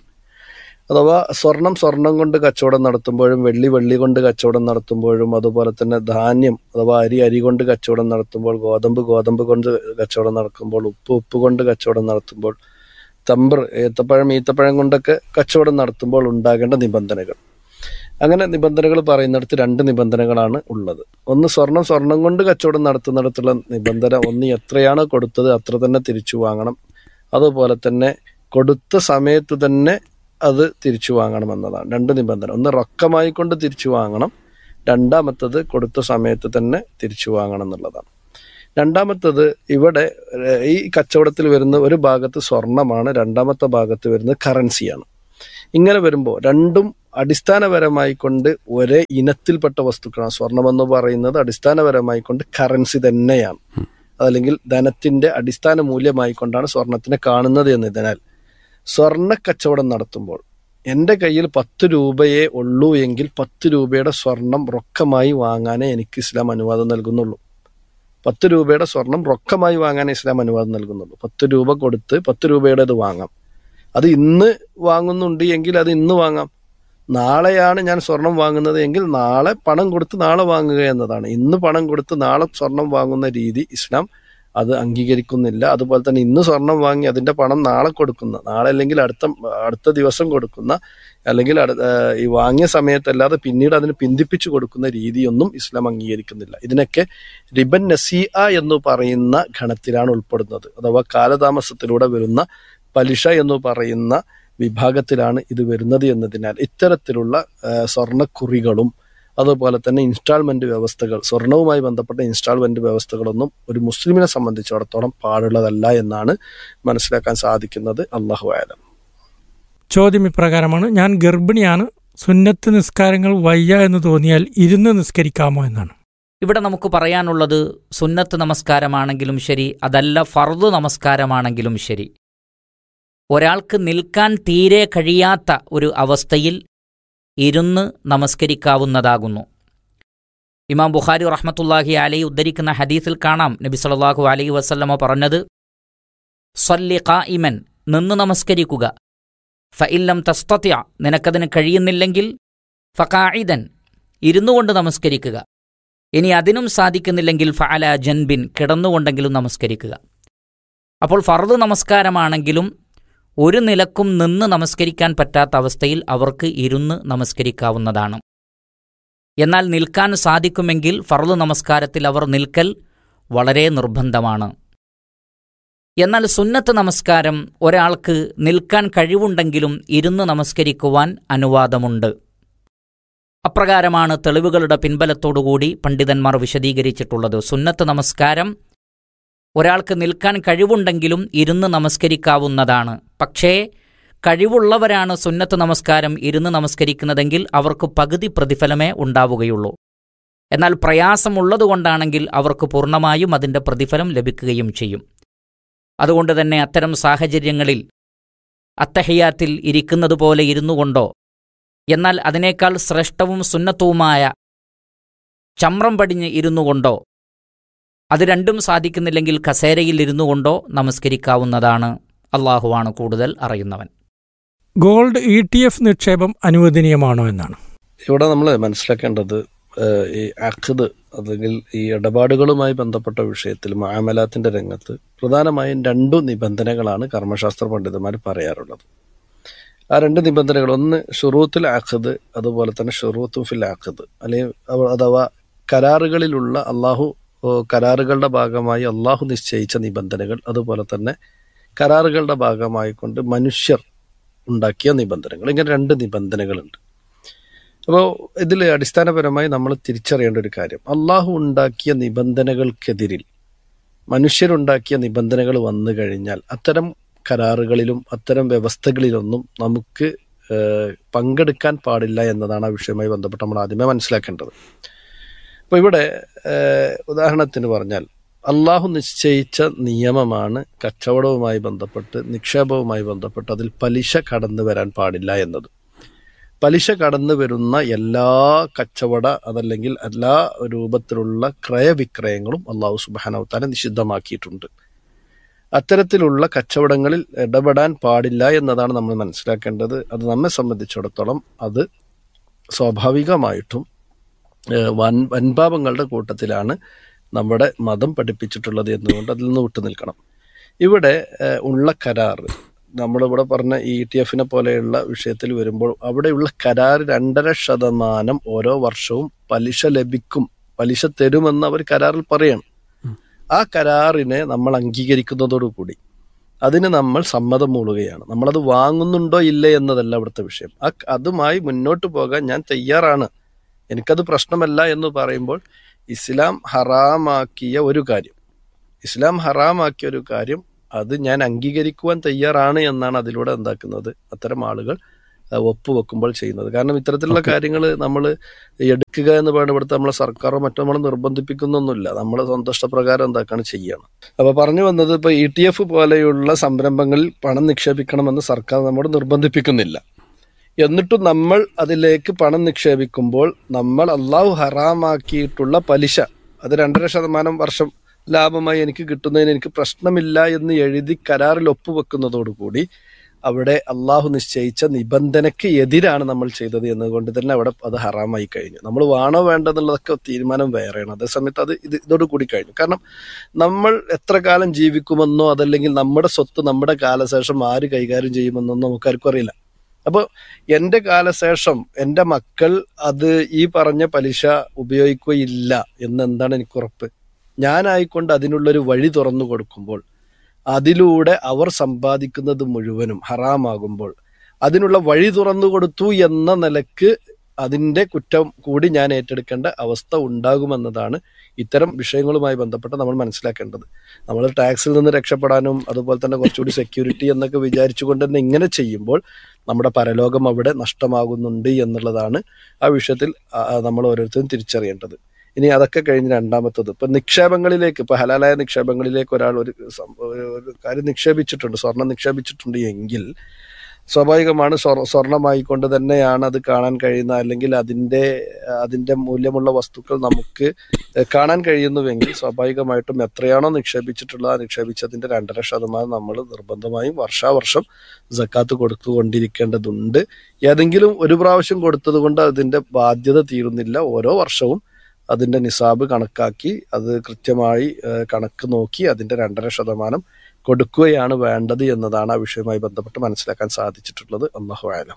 അഥവാ സ്വർണം സ്വർണം കൊണ്ട് കച്ചവടം നടത്തുമ്പോഴും വെള്ളി വെള്ളി കൊണ്ട് കച്ചവടം നടത്തുമ്പോഴും അതുപോലെ തന്നെ ധാന്യം അഥവാ അരി അരി കൊണ്ട് കച്ചവടം നടത്തുമ്പോൾ ഗോതമ്പ് ഗോതമ്പ് കൊണ്ട് കച്ചവടം നടക്കുമ്പോൾ ഉപ്പ് ഉപ്പ് കൊണ്ട് കച്ചവടം നടത്തുമ്പോൾ തമ്പർ ഏത്തപ്പഴം ഈത്തപ്പഴം കൊണ്ടൊക്കെ കച്ചവടം നടത്തുമ്പോൾ ഉണ്ടാകേണ്ട നിബന്ധനകൾ അങ്ങനെ നിബന്ധനകൾ പറയുന്നിടത്ത് രണ്ട് നിബന്ധനകളാണ് ഉള്ളത് ഒന്ന് സ്വർണം സ്വർണം കൊണ്ട് കച്ചവടം നടത്തുന്നിടത്തുള്ള നിബന്ധന ഒന്ന് എത്രയാണോ കൊടുത്തത് അത്ര തന്നെ തിരിച്ചു വാങ്ങണം അതുപോലെ തന്നെ കൊടുത്ത സമയത്ത് തന്നെ അത് തിരിച്ചു വാങ്ങണം എന്നതാണ് രണ്ട് നിബന്ധന ഒന്ന് റൊക്കമായി കൊണ്ട് തിരിച്ചു വാങ്ങണം രണ്ടാമത്തത് കൊടുത്ത സമയത്ത് തന്നെ തിരിച്ചു വാങ്ങണം എന്നുള്ളതാണ് രണ്ടാമത്തത് ഇവിടെ ഏഹ്, ഈ കച്ചവടത്തിൽ വരുന്ന ഒരു ഭാഗത്ത് സ്വർണമാണ് രണ്ടാമത്തെ ഭാഗത്ത് വരുന്നത് കറൻസിയാണ് ഇങ്ങനെ വരുമ്പോൾ രണ്ടും അടിസ്ഥാനപരമായി കൊണ്ട് ഒരേ ഇനത്തിൽപ്പെട്ട വസ്തുക്കളാണ് സ്വർണം എന്ന് പറയുന്നത് അടിസ്ഥാനപരമായി കൊണ്ട് കറൻസി തന്നെയാണ് അതല്ലെങ്കിൽ ധനത്തിന്റെ അടിസ്ഥാന മൂല്യമായി കൊണ്ടാണ് സ്വർണത്തിനെ കാണുന്നത് എന്നതിനാൽ സ്വർണ്ണ കച്ചവടം നടത്തുമ്പോൾ എൻ്റെ കയ്യിൽ പത്ത് രൂപയേ ഉള്ളൂ എങ്കിൽ പത്ത് രൂപയുടെ സ്വർണം റൊക്കമായി വാങ്ങാനേ എനിക്ക് ഇസ്ലാം അനുവാദം നൽകുന്നുള്ളൂ പത്ത് രൂപയുടെ സ്വർണം റൊക്കമായി വാങ്ങാൻ ഇസ്ലാം അനുവാദം നൽകുന്നുള്ളൂ പത്ത് രൂപ കൊടുത്ത് പത്ത് രൂപയുടേത് വാങ്ങാം അത് ഇന്ന് വാങ്ങുന്നുണ്ട് എങ്കിൽ അത് ഇന്ന് വാങ്ങാം നാളെയാണ് ഞാൻ സ്വർണം വാങ്ങുന്നത് എങ്കിൽ നാളെ പണം കൊടുത്ത് നാളെ വാങ്ങുക എന്നതാണ് ഇന്ന് പണം കൊടുത്ത് നാളെ സ്വർണം വാങ്ങുന്ന രീതി ഇസ്ലാം അത് അംഗീകരിക്കുന്നില്ല അതുപോലെ തന്നെ ഇന്ന് സ്വർണം വാങ്ങി അതിന്റെ പണം നാളെ കൊടുക്കുന്ന നാളെ അല്ലെങ്കിൽ അടുത്ത അടുത്ത ദിവസം കൊടുക്കുന്ന അല്ലെങ്കിൽ അടു- ഏഹ് ഈ വാങ്ങിയ സമയത്തല്ലാതെ പിന്നീട് അതിന് പിന്തിപ്പിച്ചു കൊടുക്കുന്ന രീതിയൊന്നും ഇസ്ലാം അംഗീകരിക്കുന്നില്ല ഇതിനൊക്കെ റിബൻ നസീഅ എന്ന് പറയുന്ന ഗണത്തിലാണ് ഉൾപ്പെടുന്നത് അഥവാ കാലതാമസത്തിലൂടെ വരുന്ന പലിശ എന്ന് പറയുന്ന വിഭാഗത്തിലാണ് ഇത് വരുന്നത് എന്നതിനാൽ ഇത്തരത്തിലുള്ള ഏഹ് സ്വർണ്ണക്കുറികളും അതുപോലെ തന്നെ ഇൻസ്റ്റാൾമെന്റ് വ്യവസ്ഥകൾ സ്വർണവുമായി ബന്ധപ്പെട്ട ഇൻസ്റ്റാൾമെന്റ് വ്യവസ്ഥകളൊന്നും ഒരു മുസ്ലിമിനെ സംബന്ധിച്ചിടത്തോളം പാടുള്ളതല്ല എന്നാണ് മനസ്സിലാക്കാൻ സാധിക്കുന്നത് അള്ളാഹു ആലം ചോദ്യം ഇപ്രകാരമാണ് ഞാൻ ഗർഭിണിയാണ് സുന്നത്ത് നിസ്കാരങ്ങൾ വയ്യ എന്ന് തോന്നിയാൽ ഇരുന്ന് നിസ്കരിക്കാമോ എന്നാണ് ഇവിടെ നമുക്ക് പറയാനുള്ളത് സുന്നത്ത് നമസ്കാരമാണെങ്കിലും ശരി അതല്ല ഫർദ് നമസ്കാരമാണെങ്കിലും ശരി ഒരാൾക്ക് നിൽക്കാൻ തീരെ കഴിയാത്ത ഒരു അവസ്ഥയിൽ ഇരുന്ന് നമസ്കരിക്കാവുന്നതാകുന്നു ഇമാം ബുഖാരി റഹ്മത്തുല്ലാഹി അലൈ ഉദ്ധരിക്കുന്ന ഹദീസിൽ കാണാം നബി സല്ലല്ലാഹു അലൈഹി വസല്ലമ പറഞ്ഞത് സല്ലി ഖായിമൻ നിന്ന് നമസ്കരിക്കുക ഫഇല്ലം തസ്തത്യ നിനക്കതിന് കഴിയുന്നില്ലെങ്കിൽ ഫഖായിദൻ ഇരുന്നുകൊണ്ട് നമസ്കരിക്കുക ഇനി അതിനും സാധിക്കുന്നില്ലെങ്കിൽ ഫഅല ജൻബിൻ കിടന്നുകൊണ്ടെങ്കിലും നമസ്കരിക്കുക അപ്പോൾ ഫർദ് നമസ്കാരമാണെങ്കിലും ഒരു നിലക്കും നിന്ന് നമസ്കരിക്കാൻ പറ്റാത്ത അവസ്ഥയിൽ അവർക്ക് ഇരുന്ന് നമസ്കരിക്കാവുന്നതാണ് എന്നാൽ നിൽക്കാൻ സാധിക്കുമെങ്കിൽ ഫർദ് നമസ്കാരത്തിൽ അവർ നിൽക്കൽ വളരെ നിർബന്ധമാണ് എന്നാൽ സുന്നത്ത് നമസ്കാരം ഒരാൾക്ക് നിൽക്കാൻ കഴിവുണ്ടെങ്കിലും ഇരുന്ന് നമസ്കരിക്കുവാൻ അനുവാദമുണ്ട് അപ്രകാരമാണ് തെളിവുകളുടെ പിൻബലത്തോടുകൂടി പണ്ഡിതന്മാർ വിശദീകരിച്ചിട്ടുള്ളത് സുന്നത്ത് നമസ്കാരം ഒരാൾക്ക് നിൽക്കാൻ കഴിവുണ്ടെങ്കിലും ഇരുന്ന് നമസ്കരിക്കാവുന്നതാണ് പക്ഷേ കഴിവുള്ളവരാണ് സുന്നത്ത് നമസ്കാരം ഇരുന്ന് നമസ്കരിക്കുന്നതെങ്കിൽ അവർക്ക് പകുതി പ്രതിഫലമേ ഉണ്ടാവുകയുള്ളൂ എന്നാൽ പ്രയാസമുള്ളതുകൊണ്ടാണെങ്കിൽ അവർക്ക് പൂർണ്ണമായും അതിൻ്റെ പ്രതിഫലം ലഭിക്കുകയും ചെയ്യും അതുകൊണ്ട് തന്നെ അത്തരം സാഹചര്യങ്ങളിൽ അത്തഹയാത്തിൽ ഇരിക്കുന്നത് പോലെ ഇരുന്നു കൊണ്ടോ എന്നാൽ അതിനേക്കാൾ ശ്രേഷ്ഠവും സുന്നത്തവുമായ ചമ്രം പടിഞ്ഞ് ഇരുന്നു കൊണ്ടോ അത് രണ്ടും സാധിക്കുന്നില്ലെങ്കിൽ കസേരയിൽ ഇരുന്നു കൊണ്ടോ നമസ്കരിക്കാവുന്നതാണ് അള്ളാഹുവാണ് കൂടുതൽ അറിയുന്നവൻ ഗോൾഡ് ഇ ടി എഫ് നിക്ഷേപം അനുവദനീയമാണോ എന്നാണ് ഇവിടെ നമ്മൾ മനസ്സിലാക്കേണ്ടത് ഏഹ്, ഈ അഖദ് അല്ലെങ്കിൽ ഈ ഇടപാടുകളുമായി ബന്ധപ്പെട്ട വിഷയത്തിൽ മാമലാത്തിന്റെ രംഗത്ത് പ്രധാനമായും രണ്ടു നിബന്ധനകളാണ് കർമ്മശാസ്ത്ര പണ്ഡിതന്മാർ പറയാറുള്ളത് ആ രണ്ട് നിബന്ധനകൾ ഒന്ന് ഷുറൂത്തുൽ അഖദ് അതുപോലെ തന്നെ ഷുറൂത്തു ഫിൽ അഖദ് അല്ലെങ്കിൽ അവ- അഥവാ കരാറുകളിലുള്ള അള്ളാഹു ഓ, കരാറുകളുടെ ഭാഗമായി അള്ളാഹു നിശ്ചയിച്ച നിബന്ധനകൾ അതുപോലെ തന്നെ കരാറുകളുടെ ഭാഗമായി കൊണ്ട് മനുഷ്യർ ഉണ്ടാക്കിയ നിബന്ധനകൾ ഇങ്ങനെ രണ്ട് നിബന്ധനകളുണ്ട് അപ്പോൾ ഇതിൽ അടിസ്ഥാനപരമായി നമ്മൾ തിരിച്ചറിയേണ്ട ഒരു കാര്യം അള്ളാഹു ഉണ്ടാക്കിയ നിബന്ധനകൾക്കെതിരിൽ മനുഷ്യരുണ്ടാക്കിയ നിബന്ധനകൾ വന്നു കഴിഞ്ഞാൽ അത്തരം കരാറുകളിലും അത്തരം വ്യവസ്ഥകളിലൊന്നും നമുക്ക് ഏഹ്, പങ്കെടുക്കാൻ പാടില്ല എന്നതാണ് ആ വിഷയവുമായി ബന്ധപ്പെട്ട് നമ്മൾ ആദ്യമേ മനസ്സിലാക്കേണ്ടത് അപ്പോൾ ഇവിടെ ഏഹ്, ഉദാഹരണത്തിന് പറഞ്ഞാൽ അള്ളാഹു നിശ്ചയിച്ച നിയമമാണ് കച്ചവടവുമായി ബന്ധപ്പെട്ട് നിക്ഷേപവുമായി ബന്ധപ്പെട്ട് അതിൽ പലിശ കടന്നു വരാൻ പാടില്ല എന്നത് പലിശ കടന്നു വരുന്ന എല്ലാ കച്ചവട അതല്ലെങ്കിൽ എല്ലാ രൂപത്തിലുള്ള ക്രയവിക്രയങ്ങളും അള്ളാഹു സുബാനവത്താനെ നിഷിദ്ധമാക്കിയിട്ടുണ്ട് അത്തരത്തിലുള്ള കച്ചവടങ്ങളിൽ ഇടപെടാൻ പാടില്ല എന്നതാണ് നമ്മൾ മനസ്സിലാക്കേണ്ടത് അത് നമ്മെ സംബന്ധിച്ചിടത്തോളം അത് സ്വാഭാവികമായിട്ടും ഏഹ്, വൻ വൻപാപങ്ങളുടെ കൂട്ടത്തിലാണ് നമ്മുടെ മതം പഠിപ്പിച്ചിട്ടുള്ളത് എന്നുകൊണ്ട് അതിൽ നിന്ന് വിട്ടു നിൽക്കണം ഇവിടെ ഏഹ്, ഉള്ള കരാർ നമ്മളിവിടെ പറഞ്ഞ ഇ ടി എഫിനെ പോലെയുള്ള വിഷയത്തിൽ വരുമ്പോൾ അവിടെയുള്ള കരാർ രണ്ടര ശതമാനം ഓരോ വർഷവും പലിശ ലഭിക്കും പലിശ തരുമെന്ന് അവർ കരാറിൽ പറയണം ആ കരാറിനെ നമ്മൾ അംഗീകരിക്കുന്നതോടുകൂടി അതിന് നമ്മൾ സമ്മതം മൂളുകയാണ് നമ്മളത് വാങ്ങുന്നുണ്ടോ ഇല്ലേ എന്നതല്ല ഇവിടുത്തെ വിഷയം ആ അതുമായി മുന്നോട്ട് പോകാൻ ഞാൻ തയ്യാറാണ് എനിക്കത് പ്രശ്നമല്ല എന്ന് പറയുമ്പോൾ ഇസ്ലാം ഹറാമാക്കിയ ഒരു കാര്യം ഇസ്ലാം ഹറാമാക്കിയ ഒരു കാര്യം അത് ഞാൻ അംഗീകരിക്കുവാൻ തയ്യാറാണ് എന്നാണ് അതിലൂടെ എന്താക്കുന്നത് അത്തരം ആളുകൾ ആ, ഒപ്പുവെക്കുമ്പോൾ ചെയ്യുന്നത് കാരണം ഇത്തരത്തിലുള്ള കാര്യങ്ങൾ നമ്മൾ എടുക്കുക എന്ന് പറയുന്നത് ഇവിടുത്തെ നമ്മളെ സർക്കാരോ മറ്റോ നമ്മൾ നിർബന്ധിപ്പിക്കുന്നൊന്നുമില്ല നമ്മൾ സന്തുഷ്ടപ്രകാരം എന്താക്കാണ് ചെയ്യണം അപ്പൊ പറഞ്ഞു വന്നത് ഇപ്പൊ ഇ ടി എഫ് പോലെയുള്ള സംരംഭങ്ങളിൽ പണം നിക്ഷേപിക്കണമെന്ന് സർക്കാർ നമ്മോട് നിർബന്ധിപ്പിക്കുന്നില്ല എന്നിട്ടും നമ്മൾ അതിലേക്ക് പണം നിക്ഷേപിക്കുമ്പോൾ നമ്മൾ അള്ളാഹു ഹറാമാക്കിയിട്ടുള്ള പലിശ അത് രണ്ടര ശതമാനം വർഷം ലാഭമായി എനിക്ക് കിട്ടുന്നതിന് എനിക്ക് പ്രശ്നമില്ല എന്ന് എഴുതി കരാറിൽ ഒപ്പുവെക്കുന്നതോടുകൂടി അവിടെ അള്ളാഹു നിശ്ചയിച്ച നിബന്ധനയ്ക്ക് എതിരാണ് നമ്മൾ ചെയ്തത് എന്നതുകൊണ്ട് തന്നെ അവിടെ അത് ഹറാമായി കഴിഞ്ഞു നമ്മൾ വേണോ വേണ്ടെന്നുള്ളതൊക്കെ തീരുമാനം വേറെയാണ് അതേസമയത്ത് അത് ഇത് ഇതോട് കൂടി കഴിഞ്ഞു കാരണം നമ്മൾ എത്ര കാലം ജീവിക്കുമെന്നോ അതല്ലെങ്കിൽ നമ്മുടെ സ്വത്ത് നമ്മുടെ കാലശേഷം ആര് കൈകാര്യം ചെയ്യുമെന്നോ നമുക്കാർക്കും അറിയില്ല അപ്പോൾ എൻ്റെ കാലശേഷം എൻ്റെ മക്കൾ അത് ഈ പറഞ്ഞ പലിശ ഉപയോഗിക്കുകയില്ല എന്ന് എന്താണ് എനിക്ക് ഉറപ്പ് ഞാനായിക്കൊണ്ട് അതിനുള്ളൊരു വഴി തുറന്നു കൊടുക്കുമ്പോൾ അതിലൂടെ അവർ സമ്പാദിക്കുന്നത് മുഴുവനും ഹറാമാകുമ്പോൾ അതിനുള്ള വഴി തുറന്നു കൊടുത്തു എന്ന നിലക്ക് അതിൻ്റെ കുറ്റം കൂടി ഞാൻ ഏറ്റെടുക്കേണ്ട അവസ്ഥ ഉണ്ടാകുമെന്നതാണ് ഇത്തരം വിഷയങ്ങളുമായി ബന്ധപ്പെട്ട് നമ്മൾ മനസ്സിലാക്കേണ്ടത് നമ്മൾ ടാക്സിൽ നിന്ന് രക്ഷപ്പെടാനും അതുപോലെ തന്നെ കുറച്ചുകൂടി സെക്യൂരിറ്റി എന്നൊക്കെ വിചാരിച്ചുകൊണ്ട് തന്നെ ഇങ്ങനെ ചെയ്യുമ്പോൾ നമ്മുടെ പരലോകം അവിടെ നഷ്ടമാകുന്നുണ്ട് എന്നുള്ളതാണ് ആ വിഷയത്തിൽ ആ, നമ്മൾ ഓരോരുത്തരും തിരിച്ചറിയേണ്ടത് ഇനി അതൊക്കെ കഴിഞ്ഞ് രണ്ടാമത്തത് ഇപ്പൊ നിക്ഷേപങ്ങളിലേക്ക് ഇപ്പൊ ഹലാലായ നിക്ഷേപങ്ങളിലേക്ക് ഒരാൾ ഒരു സം- ഒരു- ഒരു കാര്യം നിക്ഷേപിച്ചിട്ടുണ്ട് സ്വർണം നിക്ഷേപിച്ചിട്ടുണ്ട് എങ്കിൽ സ്വാഭാവികമാണ് സ്വർ- സ്വർണമായിക്കൊണ്ട് തന്നെയാണ് അത് കാണാൻ കഴിയുന്ന അല്ലെങ്കിൽ അതിന്റെ അതിന്റെ മൂല്യമുള്ള വസ്തുക്കൾ നമുക്ക് കാണാൻ കഴിയുന്നുവെങ്കിൽ സ്വാഭാവികമായിട്ടും എത്രയാണോ നിക്ഷേപിച്ചിട്ടുള്ളത് ആ നിക്ഷേപിച്ചതിന്റെ രണ്ടര ശതമാനം നമ്മൾ നിർബന്ധമായും വർഷാവർഷം ജക്കാത്ത് കൊടുത്തുകൊണ്ടിരിക്കേണ്ടതുണ്ട് ഏതെങ്കിലും ഒരു പ്രാവശ്യം കൊടുത്തത് കൊണ്ട് അതിന്റെ ബാധ്യത തീരുന്നില്ല ഓരോ വർഷവും അതിന്റെ നിസാബ് കണക്കാക്കി അത് കൃത്യമായി ഏഹ്, കണക്ക് നോക്കി അതിന്റെ രണ്ടര ശതമാനം കൊടുക്കുകയാണ് വേണ്ടത് എന്നതാണ് ആ വിഷയവുമായി ബന്ധപ്പെട്ട് മനസ്സിലാക്കാൻ സാധിച്ചിട്ടുള്ളത് അള്ളാഹു ആലം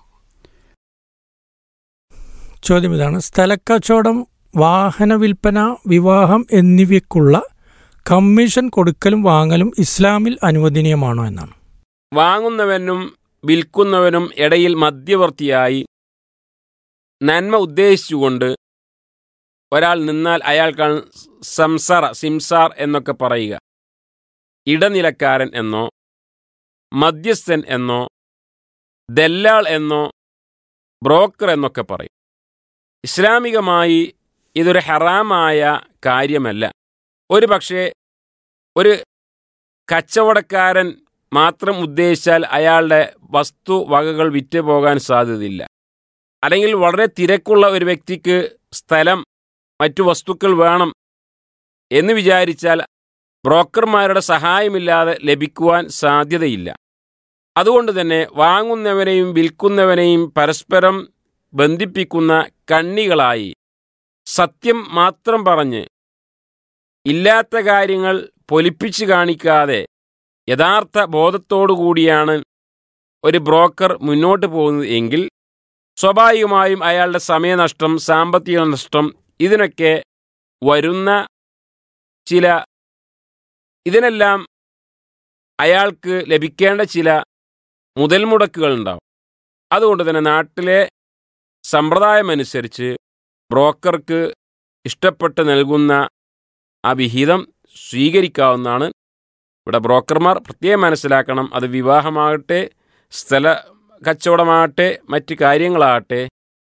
ചോദ്യം ഇതാണ് സ്ഥലക്കച്ചവടം വാഹന വിൽപ്പന വിവാഹം എന്നിവയ്ക്കുള്ള കമ്മീഷൻ കൊടുക്കലും വാങ്ങലും ഇസ്ലാമിൽ അനുവദനീയമാണോ എന്നാണ് വാങ്ങുന്നവനും വിൽക്കുന്നവനും ഇടയിൽ മധ്യവർത്തിയായി നന്മ ഉദ്ദേശിച്ചുകൊണ്ട് ഒരാൾ നിന്നാൽ അയാൾക്കാണ് സംസാറ സിംസാർ എന്നൊക്കെ പറയുക ഇടനിലക്കാരൻ എന്നോ മധ്യസ്ഥൻ എന്നോ ദല്ലാൾ എന്നോ ബ്രോക്കർ എന്നൊക്കെ പറയും ഇസ്ലാമികമായി ഇതൊരു ഹറാമായ കാര്യമല്ല ഒരു പക്ഷേ ഒരു കച്ചവടക്കാരൻ മാത്രം ഉദ്ദേശിച്ചാൽ അയാളുടെ വസ്തു വകകൾ വിറ്റ് പോകാൻ സാധ്യതയില്ല അല്ലെങ്കിൽ വളരെ തിരക്കുള്ള ഒരു വ്യക്തിക്ക് സ്ഥലം മറ്റു വസ്തുക്കൾ വേണം എന്ന് വിചാരിച്ചാൽ ബ്രോക്കർമാരുടെ സഹായമില്ലാതെ ലഭിക്കുവാൻ സാധ്യതയില്ല അതുകൊണ്ട് തന്നെ വാങ്ങുന്നവനെയും വിൽക്കുന്നവനെയും പരസ്പരം ബന്ധിപ്പിക്കുന്ന കണ്ണികളായി സത്യം മാത്രം പറഞ്ഞ് ഇല്ലാത്ത കാര്യങ്ങൾ പൊലിപ്പിച്ച് കാണിക്കാതെ യഥാർത്ഥ ബോധത്തോടുകൂടിയാണ് ഒരു ബ്രോക്കർ മുന്നോട്ട് പോകുന്നത് എങ്കിൽ സ്വാഭാവികമായും അയാളുടെ സമയനഷ്ടം സാമ്പത്തിക നഷ്ടം ഇതിനൊക്കെ വരുന്ന ചില ഇതിനെല്ലാം അയാൾക്ക് ലഭിക്കേണ്ട ചില മുതൽ മുടക്കുകൾ ഉണ്ടാവും അതുകൊണ്ട് തന്നെ നാട്ടിലെ സമ്പ്രദായമനുസരിച്ച് ബ്രോക്കർക്ക് ഇഷ്ടപ്പെട്ട് നൽകുന്ന ആ വിഹിതം സ്വീകരിക്കാവുന്നതാണ് ഇവിടെ ബ്രോക്കർമാർ പ്രത്യേകം മനസ്സിലാക്കണം അത് വിവാഹമാകട്ടെ സ്ഥല കച്ചവടമാകട്ടെ മറ്റ് കാര്യങ്ങളാകട്ടെ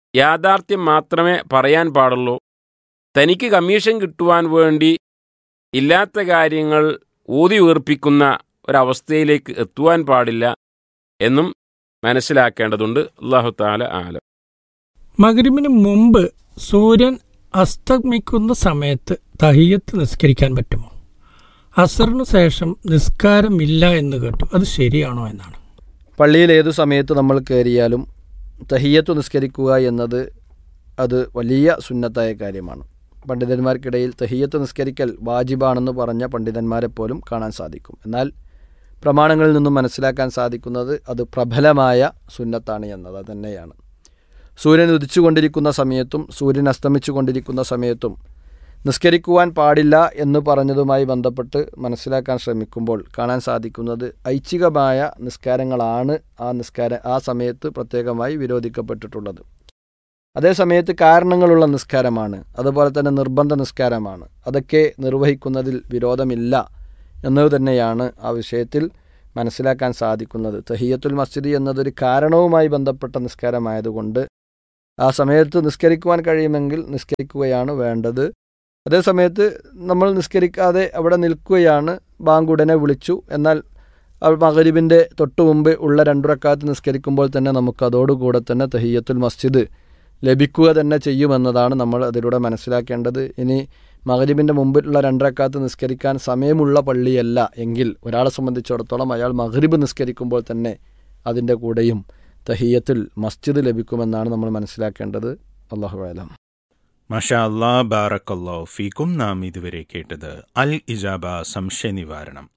യാഥാർത്ഥ്യം മാത്രമേ പറയാൻ പാടുള്ളൂ തനിക്ക് കമ്മീഷൻ കിട്ടുവാൻ വേണ്ടി ഇല്ലാത്ത കാര്യങ്ങൾ ഊതി വീർപ്പിക്കുന്ന ഒരവസ്ഥയിലേക്ക് എത്തുവാൻ പാടില്ല എന്നും മനസ്സിലാക്കേണ്ടതുണ്ട് അള്ളാഹു താല ആലം മകരിമിന് മുമ്പ് സൂര്യൻ അസ്തമിക്കുന്ന സമയത്ത് തഹിയത്ത് നിസ്കരിക്കാൻ പറ്റുമോ അസറിന് ശേഷം നിസ്കാരമില്ല എന്ന് കേട്ടു അത് ശരിയാണോ എന്നാണ് പള്ളിയിൽ ഏതു സമയത്ത് നമ്മൾ കയറിയാലും തഹിയത്ത് നിസ്കരിക്കുക എന്നത് അത് വലിയ സുന്നത്തായ കാര്യമാണ് പണ്ഡിതന്മാർക്കിടയിൽ തഹിയത്ത് നിസ്കരിക്കൽ വാജിബാണെന്ന് പറഞ്ഞ പണ്ഡിതന്മാരെ പോലും കാണാൻ സാധിക്കും എന്നാൽ പ്രമാണങ്ങളിൽ നിന്നും മനസ്സിലാക്കാൻ സാധിക്കുന്നത് അത് പ്രബലമായ സുന്നത്താണ് എന്നത് തന്നെയാണ് സൂര്യൻ ഉദിച്ചുകൊണ്ടിരിക്കുന്ന സമയത്തും സൂര്യൻ അസ്തമിച്ചു കൊണ്ടിരിക്കുന്ന സമയത്തും നിസ്കരിക്കുവാൻ പാടില്ല എന്ന് പറഞ്ഞതുമായി ബന്ധപ്പെട്ട് മനസ്സിലാക്കാൻ ശ്രമിക്കുമ്പോൾ കാണാൻ സാധിക്കുന്നത് ഐച്ഛികമായ നിസ്കാരങ്ങളാണ് ആ നിസ്കാര ആ സമയത്ത് പ്രത്യേകമായി വിരോധിക്കപ്പെട്ടിട്ടുള്ളത് അതേ സമയത്ത് കാരണങ്ങളുള്ള നിസ്കാരമാണ് അതുപോലെ തന്നെ നിർബന്ധ നിസ്കാരമാണ് അതൊക്കെ നിർവഹിക്കുന്നതിൽ വിരോധമില്ല എന്നത് തന്നെയാണ് ആ വിഷയത്തിൽ മനസ്സിലാക്കാൻ സാധിക്കുന്നത് തഹിയത്തുൽ മസ്ജിദ് എന്നതൊരു കാരണവുമായി ബന്ധപ്പെട്ട നിസ്കാരമായതുകൊണ്ട് ആ സമയത്ത് നിസ്കരിക്കുവാൻ കഴിയുമെങ്കിൽ നിസ്കരിക്കുകയാണ് വേണ്ടത് അതേസമയത്ത് നമ്മൾ നിസ്കരിക്കാതെ അവിടെ നിൽക്കുകയാണ് ബാങ്ക് ഉടനെ വിളിച്ചു എന്നാൽ മകരീബിൻ്റെ തൊട്ടു മുമ്പ് ഉള്ള രണ്ടുറക്കാത്ത് നിസ്കരിക്കുമ്പോൾ തന്നെ നമുക്ക് അതോടുകൂടെ തന്നെ തഹിയത്തുൽ മസ്ജിദ് ലഭിക്കുക തന്നെ ചെയ്യുമെന്നതാണ് നമ്മൾ അതിലൂടെ മനസ്സിലാക്കേണ്ടത് ഇനി മകരീബിൻ്റെ മുമ്പിലുള്ള രണ്ടരക്കാത്ത് നിസ്കരിക്കാൻ സമയമുള്ള പള്ളിയല്ല എങ്കിൽ ഒരാളെ സംബന്ധിച്ചിടത്തോളം അയാൾ മഹരിബ് നിസ്കരിക്കുമ്പോൾ തന്നെ അതിൻ്റെ കൂടെയും തഹിയത്തിൽ മസ്ജിദ് ലഭിക്കുമെന്നാണ് നമ്മൾ മനസ്സിലാക്കേണ്ടത് അള്ളാഹു ആലം മഷാ അല്ലാ ബാറക്കല്ലോ ഫീക്കും നാം ഇതുവരെ കേട്ടത് അൽ ഇജാബ സംശയ നിവാരണം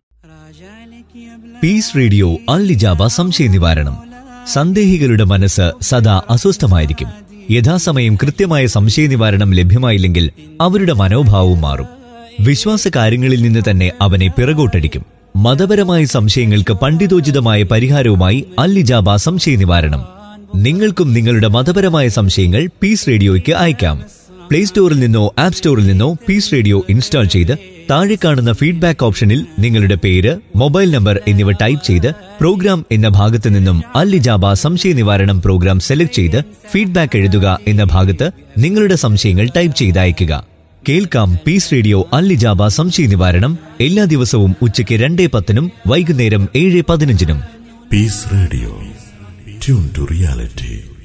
പീസ് റേഡിയോ അൽ ഇജാബ സംശയ നിവാരണം സന്ദേഹികളുടെ മനസ്സ് സദാ അസ്വസ്ഥമായിരിക്കും യഥാസമയം കൃത്യമായ സംശയ നിവാരണം ലഭ്യമായില്ലെങ്കിൽ അവരുടെ മനോഭാവവും മാറും വിശ്വാസ കാര്യങ്ങളിൽ നിന്ന് തന്നെ അവനെ പിറകോട്ടടിക്കും മതപരമായ സംശയങ്ങൾക്ക് പണ്ഡിതോചിതമായ പരിഹാരവുമായി അൽ ഇജാബ സംശയ നിവാരണം നിങ്ങൾക്കും നിങ്ങളുടെ മതപരമായ സംശയങ്ങൾ പീസ് റേഡിയോയ്ക്ക് അയക്കാം പ്ലേ സ്റ്റോറിൽ നിന്നോ ആപ്പ് സ്റ്റോറിൽ നിന്നോ പീസ് റേഡിയോ ഇൻസ്റ്റാൾ ചെയ്ത് താഴെ കാണുന്ന ഫീഡ്ബാക്ക് ഓപ്ഷനിൽ നിങ്ങളുടെ പേര് മൊബൈൽ നമ്പർ എന്നിവ ടൈപ്പ് ചെയ്ത് പ്രോഗ്രാം എന്ന ഭാഗത്ത് നിന്നും അൽ ഇജാബ സംശയ നിവാരണം പ്രോഗ്രാം സെലക്ട് ചെയ്ത് ഫീഡ്ബാക്ക് എഴുതുക എന്ന ഭാഗത്ത് നിങ്ങളുടെ സംശയങ്ങൾ ടൈപ്പ് ചെയ്ത് അയയ്ക്കുക കേൾക്കാം പീസ് റേഡിയോ അൽ ഇജാബ സംശയ നിവാരണം എല്ലാ ദിവസവും ഉച്ചയ്ക്ക് രണ്ടേ പത്തിനും വൈകുന്നേരം ഏഴ് പതിനഞ്ചിനും Peace Radio. Tune to reality.